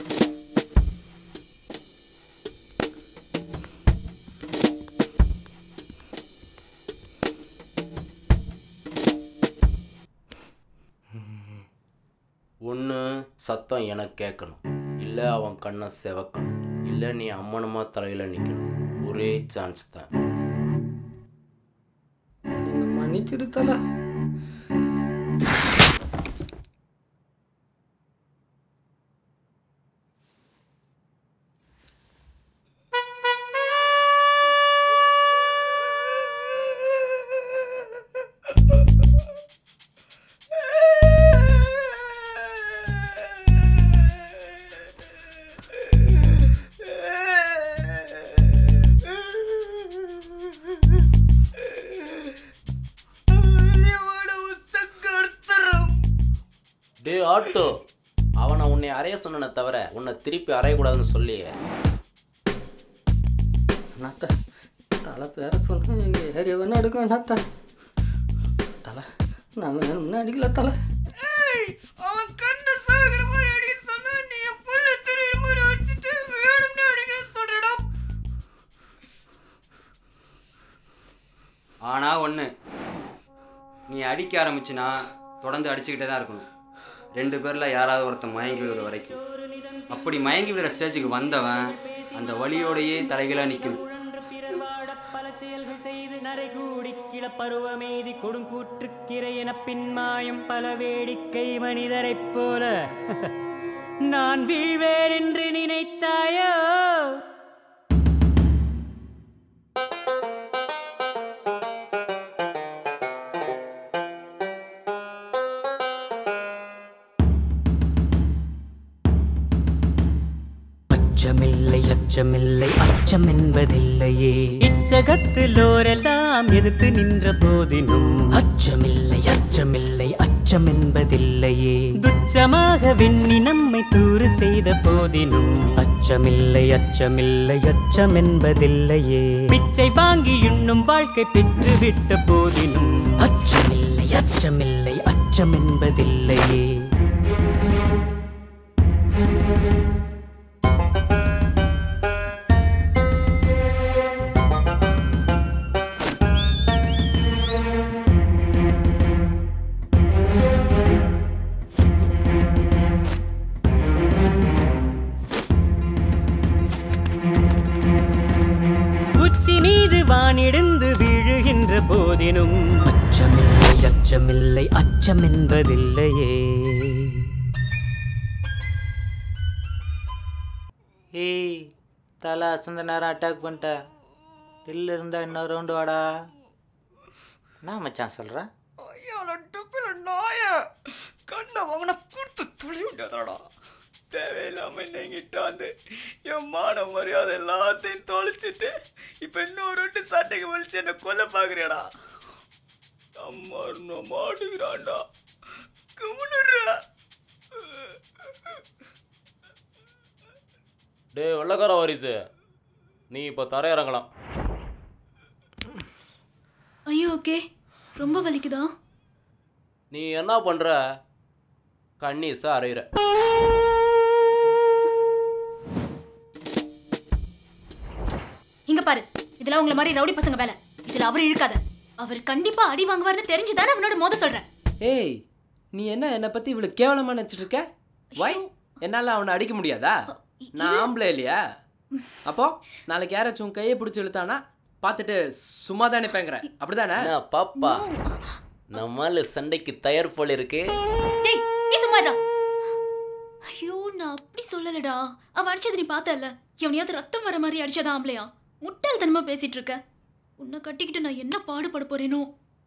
ஒன்று சத்தம் எனக்கு கேட்கணும் இல்லை அவன் கண்ணை செவக்கணும் இல்லை நீ அம்மனமாக தலையில் நிற்கணும் ஒரே சான்ஸ் தான் என்ன மன்னிச்சிருத்தல ஆட்டோ அவனை உன்னை அறைய சொன்னனை தவிர உன்னை திருப்பி அறையக்கூடாதுன்னு சொல்லி அண்ணாத்தா தலை பேர சொல்ல எங்கள் ஏரியாவை எடுக்கும் அண்ணாத்தா தலை நான் வேணும்னு அடிக்கல தலை அவன் கண்ணு சாகுற மாதிரி அடிக்க சொன்னா நீ என் புள்ள தெரியுற மாதிரி அடிச்சுட்டு வேணும்னு அடிக்கணும்னு சொல்றடா ஆனால் ஒன்று நீ அடிக்க ஆரம்பிச்சினா தொடர்ந்து அடிச்சுக்கிட்டே தான் இருக்கணும் ரெண்டு பேரில் யாராவது ஒருத்தன் மயங்கி விடுற வரைக்கும் அப்படி மயங்கி விடுற ஸ்டேஜுக்கு வந்தவன் அந்த வழியோடையே தலைகளாக நிற்கணும் பல செயல்கள் செய்து நரைகூடி கிளப்பருவமேதி கொடுங்கூற்றுக்கிரை என பின்மாயும் பல வேடிக்கை மனிதரைப் போல நான் வீழ்வேன் என்று நினைத்தாயோ அச்சமில்லை அச்சமில்லை அச்சம் என்பதில்லையே இச்சகத்திலோரெல்லாம் எதிர்த்து நின்ற போதினும் அச்சமில்லை அச்சமில்லை அச்சம் என்பதில்லையே துச்சமாக விண்ணி நம்மை தூறு செய்த போதினும் அச்சமில்லை அச்சமில்லை அச்சம் என்பதில்லையே பிச்சை வாங்கி உண்ணும் வாழ்க்கை பெற்று விட்ட போதினும் அச்சமில்லை அச்சமில்லை அச்சம் என்பதில்லையே உச்சி மீது வானிடிந்து வீழுகின்ற போதினும் அச்சமில்லை அச்சமில்லை அச்சம் என்பதில்லையே ஏய் தலை அசந்த நேரம் அட்டாக் பண்ணிட்ட தில்லு இருந்தா இன்னொரு ரவுண்டு வாடா என்ன மச்சான் சொல்ற ஐயால டப்பில நாய கண்ணை வாங்கின கொடுத்து துளி விட்டாதடா தேவையில்லாம என்கிட்ட வந்து என் மான மரியாதை எல்லாத்தையும் தொலைச்சிட்டு இப்ப இன்னொரு ரெண்டு சட்டைக்கு வலிச்சு என்ன கொல்ல பாக்குறியாடா அம்மா மாட்டுகிறான்டா கம்முனுடா டேய் வெள்ளக்கார வாரிசு நீ இப்போ தரையிறங்கலாம் ஐயோ ஓகே ரொம்ப வலிக்குதா நீ என்ன பண்ணுற கண்ணீஸை அரைகிற இங்க பாரு இதெல்லாம் உங்களை மாதிரி ரவுடி பசங்க வேலை இதுல அவர் இழுக்காத அவர் கண்டிப்பா அடி வாங்குவார்னு தெரிஞ்சுதானே அவனோட மோத சொல்றேன் ஏய் நீ என்ன என்னை பற்றி இவ்வளோ கேவலமாக நினச்சிட்டு இருக்க வை என்னால் அவனை அடிக்க முடியாதா நான் ஆம்பளை இல்லையா அப்போ நாளைக்கு யாராச்சும் உன் கையை பிடிச்சி இழுத்தானா பார்த்துட்டு சும்மா தானே பேங்குறேன் அப்படிதானே பாப்பா நம்மால சண்டைக்கு தயார் போல இருக்கு டேய் நீ சும்மா இருடா ஐயோ நான் அப்படி சொல்லலடா அவன் அடிச்சது நீ பார்த்தல எவனையாவது ரத்தம் வர மாதிரி அடிச்சதா ஆம்பளையா முட்டாள்தனமா பேசிட்டு இருக்க உன்னை கட்டிக்கிட்டு நான் என்ன பாடுபட போறேனோ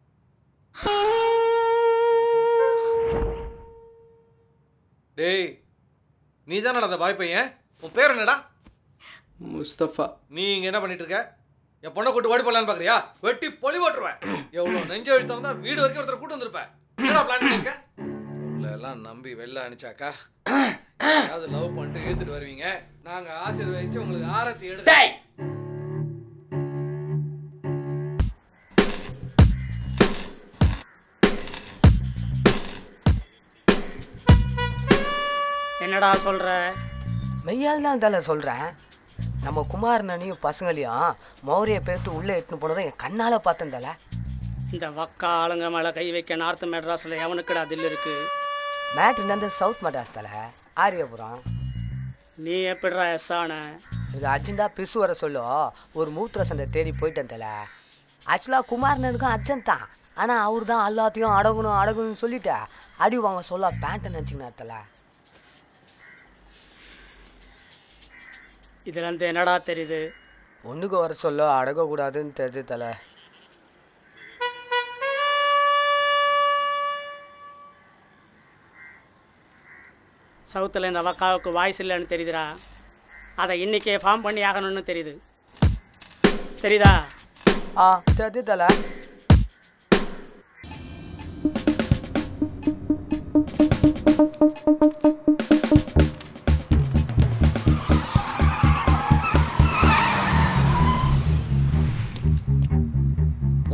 டேய் நீ தானடா அந்த பாய் பையன் உன் பேர் என்னடா முஸ்தபா நீ இங்க என்ன பண்ணிட்டு இருக்க என் பொண்ணை கூட்டு ஓடி போடலான்னு பாக்குறியா வெட்டி பொலி போட்டுருவேன் எவ்வளவு நெஞ்ச எழுத்தம் தான் வீடு வரைக்கும் ஒருத்தர் கூட்டு வந்திருப்பேன் என்னடா பிளான் பண்ணிருக்க உங்களை எல்லாம் நம்பி வெளில அனுப்பிச்சாக்கா ஏதாவது லவ் பண்ணிட்டு இழுத்துட்டு வருவீங்க நாங்க ஆசீர்வதிச்சு உங்களுக்கு ஆரத்தி எடுத்து என்னடா சொல்ற மெய்யால் தான் தலை சொல்கிறேன் நம்ம குமாரனனையும் பசங்களையும் மௌரிய பேர்த்து உள்ளே எட்டுன்னு போனதை என் கண்ணால் பார்த்தேன் தலை இந்த வக்கா ஆளுங்க மேலே கை வைக்க நார்த் மெட்ராஸில் எவனுக்குடா தில் இருக்கு மேட்ரு நடந்து சவுத் மெட்ராஸ் தலை ஆரியபுரம் நீ எப்படிடா எஸ் ஆன இது அர்ஜென்டா பிசு வர சொல்லோ ஒரு மூத்திர சண்டை தேடி போயிட்டேன் தலை ஆக்சுவலாக குமாரனனுக்கும் அர்ஜென்ட் தான் ஆனால் அவர் தான் எல்லாத்தையும் அடங்கணும் அடங்கணும்னு சொல்லிட்டு அடி வாங்க சொல்ல பேண்ட்டை நினச்சிக்கினார் தலை இதுலேருந்து என்னடா தெரியுது ஒன்றுக்கு வர சொல்ல அடங்கக்கூடாதுன்னு தெரியுது தலை சவுத்தில் இந்த வக்காவுக்கு வாய்ஸ் இல்லைன்னு தெரியுதுடா அதை இன்னைக்கே ஃபார்ம் பண்ணி ஆகணும்னு தெரியுது தெரியுதா ஆ தெரியுது தலை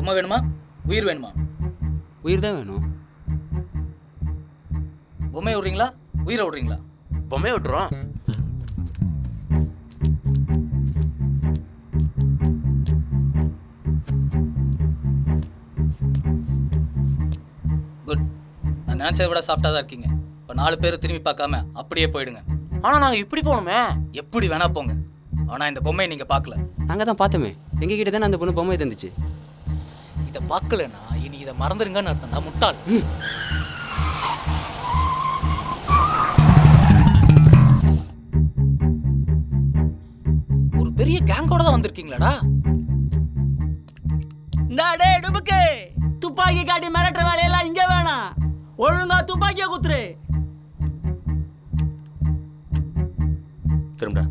பொம்மை வேணுமா உயிர் வேணுமா உயிர் தான் வேணும் பொம்மையை விட்றீங்களா உயிரை விட்றீங்களா பொம்மையை விட்டுறோம் குட் நான் நினச்சதை விட சாஃப்டாக தான் இருக்கீங்க இப்போ நாலு பேர் திரும்பி பார்க்காம அப்படியே போயிடுங்க ஆனால் நாங்கள் இப்படி போகணுமே எப்படி வேணா போங்க ஆனால் இந்த பொம்மையை நீங்கள் பார்க்கல நாங்கள் தான் பார்த்தோமே எங்கள் கிட்ட தானே அந்த பொண்ணு பொம்மை தந்துச்சு இதை பார்க்கலன்னா இனி இதை மறந்துருங்கன்னு அர்த்தம் நான் முட்டாள் ஒரு பெரிய கேங்கோட தான் வந்திருக்கீங்களாடா இந்த டே டுபுக்கு துப்பாக்கி காட்டி மிரட்டுற வேலையெல்லாம் இங்க வேணாம் ஒழுங்கா துப்பாக்கியை குத்துரு திரும்ப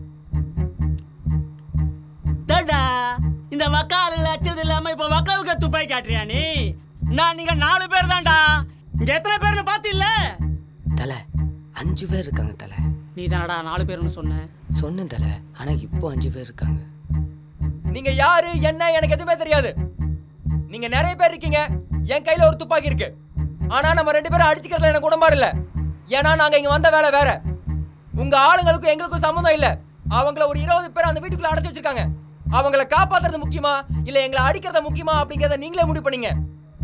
டேடா இந்த வக்காருல அச்சது இல்லாம இப்ப வக்காவுக்கு துப்பாக்கி காட்டுறியா நீ நான் நீங்க நாலு பேர் தான்டா இங்க எத்தனை பேர்னு பாத்தில்ல தலை அஞ்சு பேர் இருக்காங்க தலை நீ தானடா நாலு பேர்னு சொன்ன சொன்னேன் தலை ஆனா இப்போ அஞ்சு பேர் இருக்காங்க நீங்க யாரு என்ன எனக்கு எதுவுமே தெரியாது நீங்க நிறைய பேர் இருக்கீங்க என் கையில ஒரு துப்பாக்கி இருக்கு ஆனா நம்ம ரெண்டு பேரும் அடிச்சுக்கிறதுல எனக்கு உடம்பாடு இல்ல ஏன்னா நாங்க இங்க வந்த வேலை வேற உங்க ஆளுங்களுக்கும் எங்களுக்கும் சம்மந்தம் இல்ல அவங்கள ஒரு இருபது பேர் அந்த வீட்டுக்குள்ள அடைச்சு வச்சிருக்காங்க அவங்கள காப்பாத்துறது முக்கியமா இல்ல எங்களை அடிக்கிறது முக்கியமா அப்படிங்கறத நீங்களே முடிவு பண்ணீங்க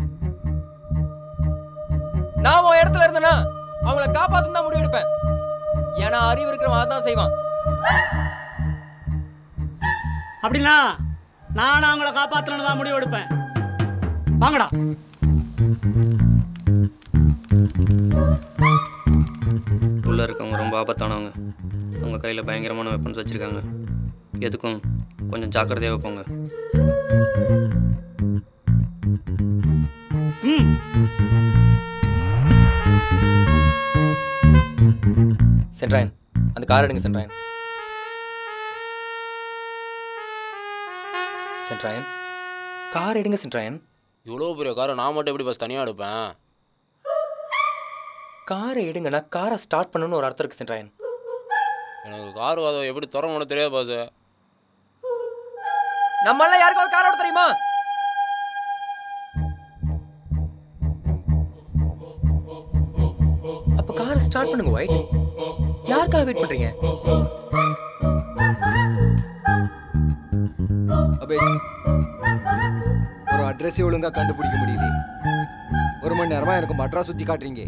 நான் உன் இடத்துல இருந்தேனா அவங்கள காப்பாத்தணும் தான் முடிவு எடுப்பேன் ஏன்னா அறிவு இருக்கிறவன் அதான் செய்வான் அப்படின்னா நான் அவங்கள காப்பாத்தணும்னு தான் முடிவு எடுப்பேன் வாங்கடா உள்ளே இருக்கவங்க ரொம்ப ஆபத்தானவங்க அவங்க கையில் பயங்கரமான வெப்பன்ஸ் வச்சுருக்காங்க எதுக்கும் கொஞ்சம் ஜாக்கிரதையாக போங்க சென்ட்ராயன் அந்த கார் எடுங்க சென்ட்ராயன் சென்ட்ராயன் கார் எடுங்க சென்ட்ராயன் இவ்வளோ பெரிய காரை நான் மட்டும் எப்படி பஸ் தனியாக எடுப்பேன் காரை எடுங்கன்னா காரை ஸ்டார்ட் பண்ணணும்னு ஒரு அர்த்தம் இருக்கு சென்ட்ராயன் எனக்கு கார் கதவை எப்படி திறமணும் தெரியாது பாஸ் நம்ம எல்லாம் யாருக்காவது கார் ஓட தெரியுமா அப்ப காரை ஸ்டார்ட் பண்ணுங்க ஒயிட் யாருக்காக வெயிட் பண்றீங்க அபே ஒரு அட்ரஸே ஒழுங்கா கண்டுபிடிக்க முடியல ஒரு மணி நேரமா எனக்கு மட்ரா சுத்தி காட்டுறீங்க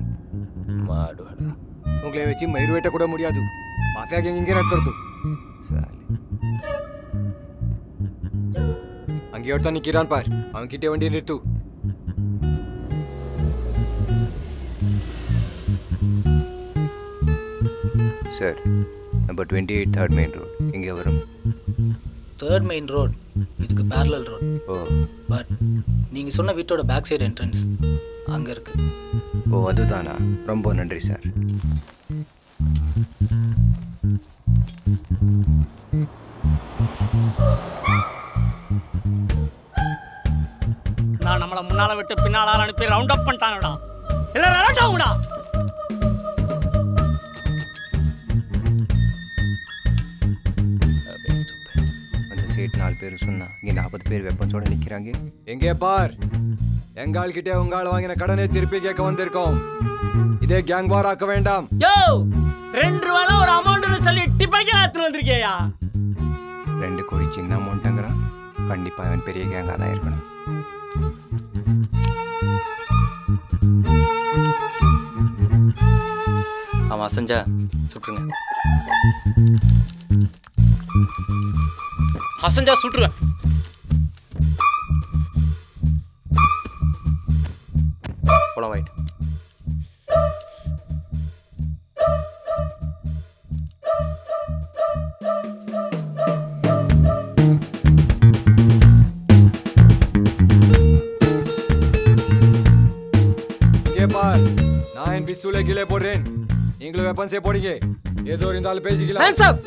உங்களை வச்சு மயிறு வெட்ட கூட முடியாது மாஃபியா கேங் இங்கே நடத்துறது அங்கே ஒருத்தன் நிக்கிறான் பார் அவன் கிட்டே வண்டியை நிறுத்து sir number twenty eight third main road இங்கே வரும் தேர்ட் மெயின் ரோட் இதுக்கு பேரலல் ரோட் ஓ பட் நீங்கள் சொன்ன வீட்டோட பேக் சைடு என்ட்ரன்ஸ் அங்கே இருக்கு ஓ அதுதானா ரொம்ப நன்றி சார் நான் நம்மள முன்னால விட்டு பின்னால ஆள் அனுப்பி ரவுண்ட் அப் பண்ணிட்டாங்கடா எல்லாரும் அலர்ட் ஆகுங்கடா அந்த சீட் நாலு பேர் சொன்னா இங்கே நாற்பது பேர் வெப்பன்ஸோட நிற்கிறாங்க எங்கே பார் எங்கால் கிட்டே உங்கால் வாங்கின கடனை திருப்பி கேட்க வந்திருக்கோம் இதே கேங் வார் ஆக்க வேண்டாம் யோ ரெண்டு ரூபால ஒரு அமௌண்ட்னு சொல்லி டிப்பாக்கி எடுத்துட்டு வந்திருக்கேயா ரெண்டு கோடி சின்ன அமௌண்ட்டுங்கிறான் கண்டிப்பா அவன் பெரிய கேங்காக தான் இருக்கணும் அவன் அசஞ்சா சுட்டுருங்க அசஞ்சா சுட்டுருவேன் போலாம் ஒயிட் இங்கே பார் நான் என் பிஸ்தூலை கீழே போடுறேன் நீங்களும் வெப்பன்ஸே போடுங்க ஏதோ இருந்தாலும் பேசிக்கலாம் Hands up!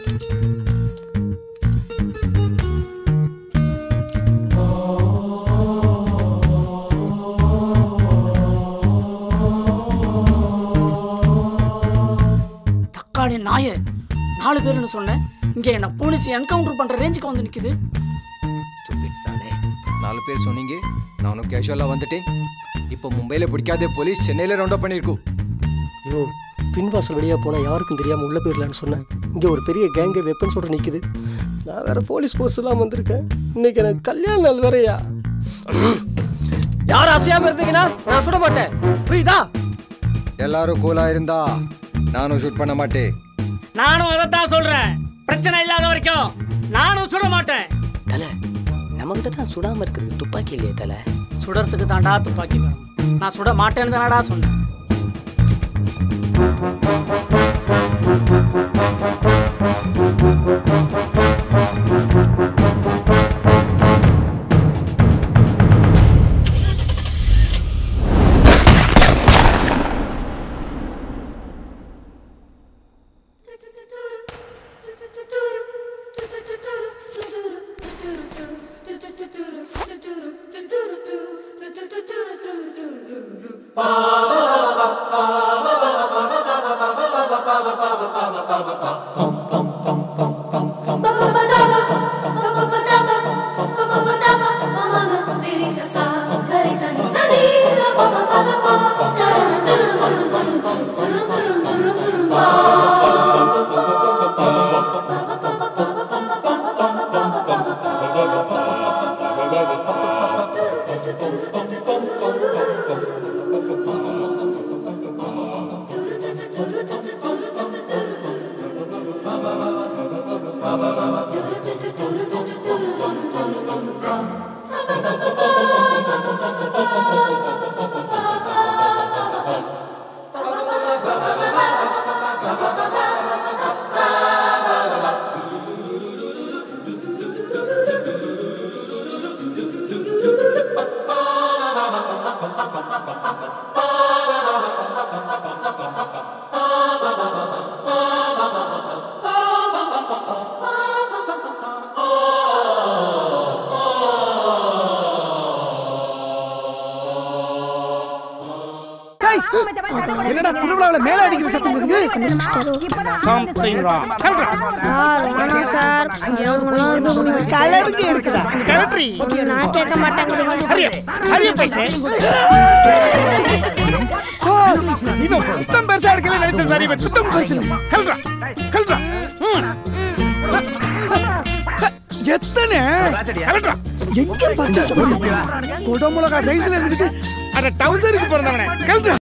தக்காளி நாயே நாலு பேர்னு சொன்னேன் இங்க என்ன போலீஸ் என்கவுண்டர் பண்ற ரேஞ்சுக்கு வந்து நிக்குது Stupid சாலே நாலு பேர் சொன்னீங்க நானும் கேஷுவலாக வந்துட்டேன் இப்போ மும்பையில் பிடிக்காத போலீஸ் சென்னையில் ரவுண்ட் அப் பண்ணியிருக்கோம் ஐயோ பின்வாசல் வழியாக போனால் யாருக்கும் தெரியாமல் உள்ளே போயிடலான்னு சொன்னேன் இங்கே ஒரு பெரிய கேங்கு வெப்பன்ஸோட நிற்குது நான் வேற போலீஸ் போர்ஸ் எல்லாம் வந்திருக்கேன் இன்னைக்கு எனக்கு கல்யாண நாள் வேறயா யார் அசையாம இருந்தீங்கன்னா நான் சுட மாட்டேன் புரியுதா எல்லாரும் கூலாக இருந்தா நானும் ஷூட் பண்ண மாட்டேன் நானும் அதைத்தான் சொல்றேன் பிரச்சனை இல்லாத வரைக்கும் நானும் சுட மாட்டேன் தலை நம்மகிட்ட தான் சுடாம இருக்கிறது துப்பாக்கி இல்லையே தலை சுடறதுக்கு தாண்டா துப்பாக்கி வேணும் நான் சுட மாட்டேன்னு தானடா சொன்னேன் என்னடா திருவிழாவில் மேல அடிக்கிற சத்தம் இருக்குது கலருக்கு இருக்குதா கலட்ரி நான் கேட்க மாட்டேங்கிறீங்க ஹரிய ஹரிய பைசே ஓ, இவன் புத்தம் பெருசா இருக்கல நினைச்ச சரி இவன் சுத்தம் பெருசு கல்றா கல்றா ம். எத்தனை கலட்ரா எங்க பர்ச்சேஸ் பண்ணிருக்க குடமுளகா சைஸ்ல இருந்துட்டு அட டவுசருக்கு பிறந்தவனே கல்றா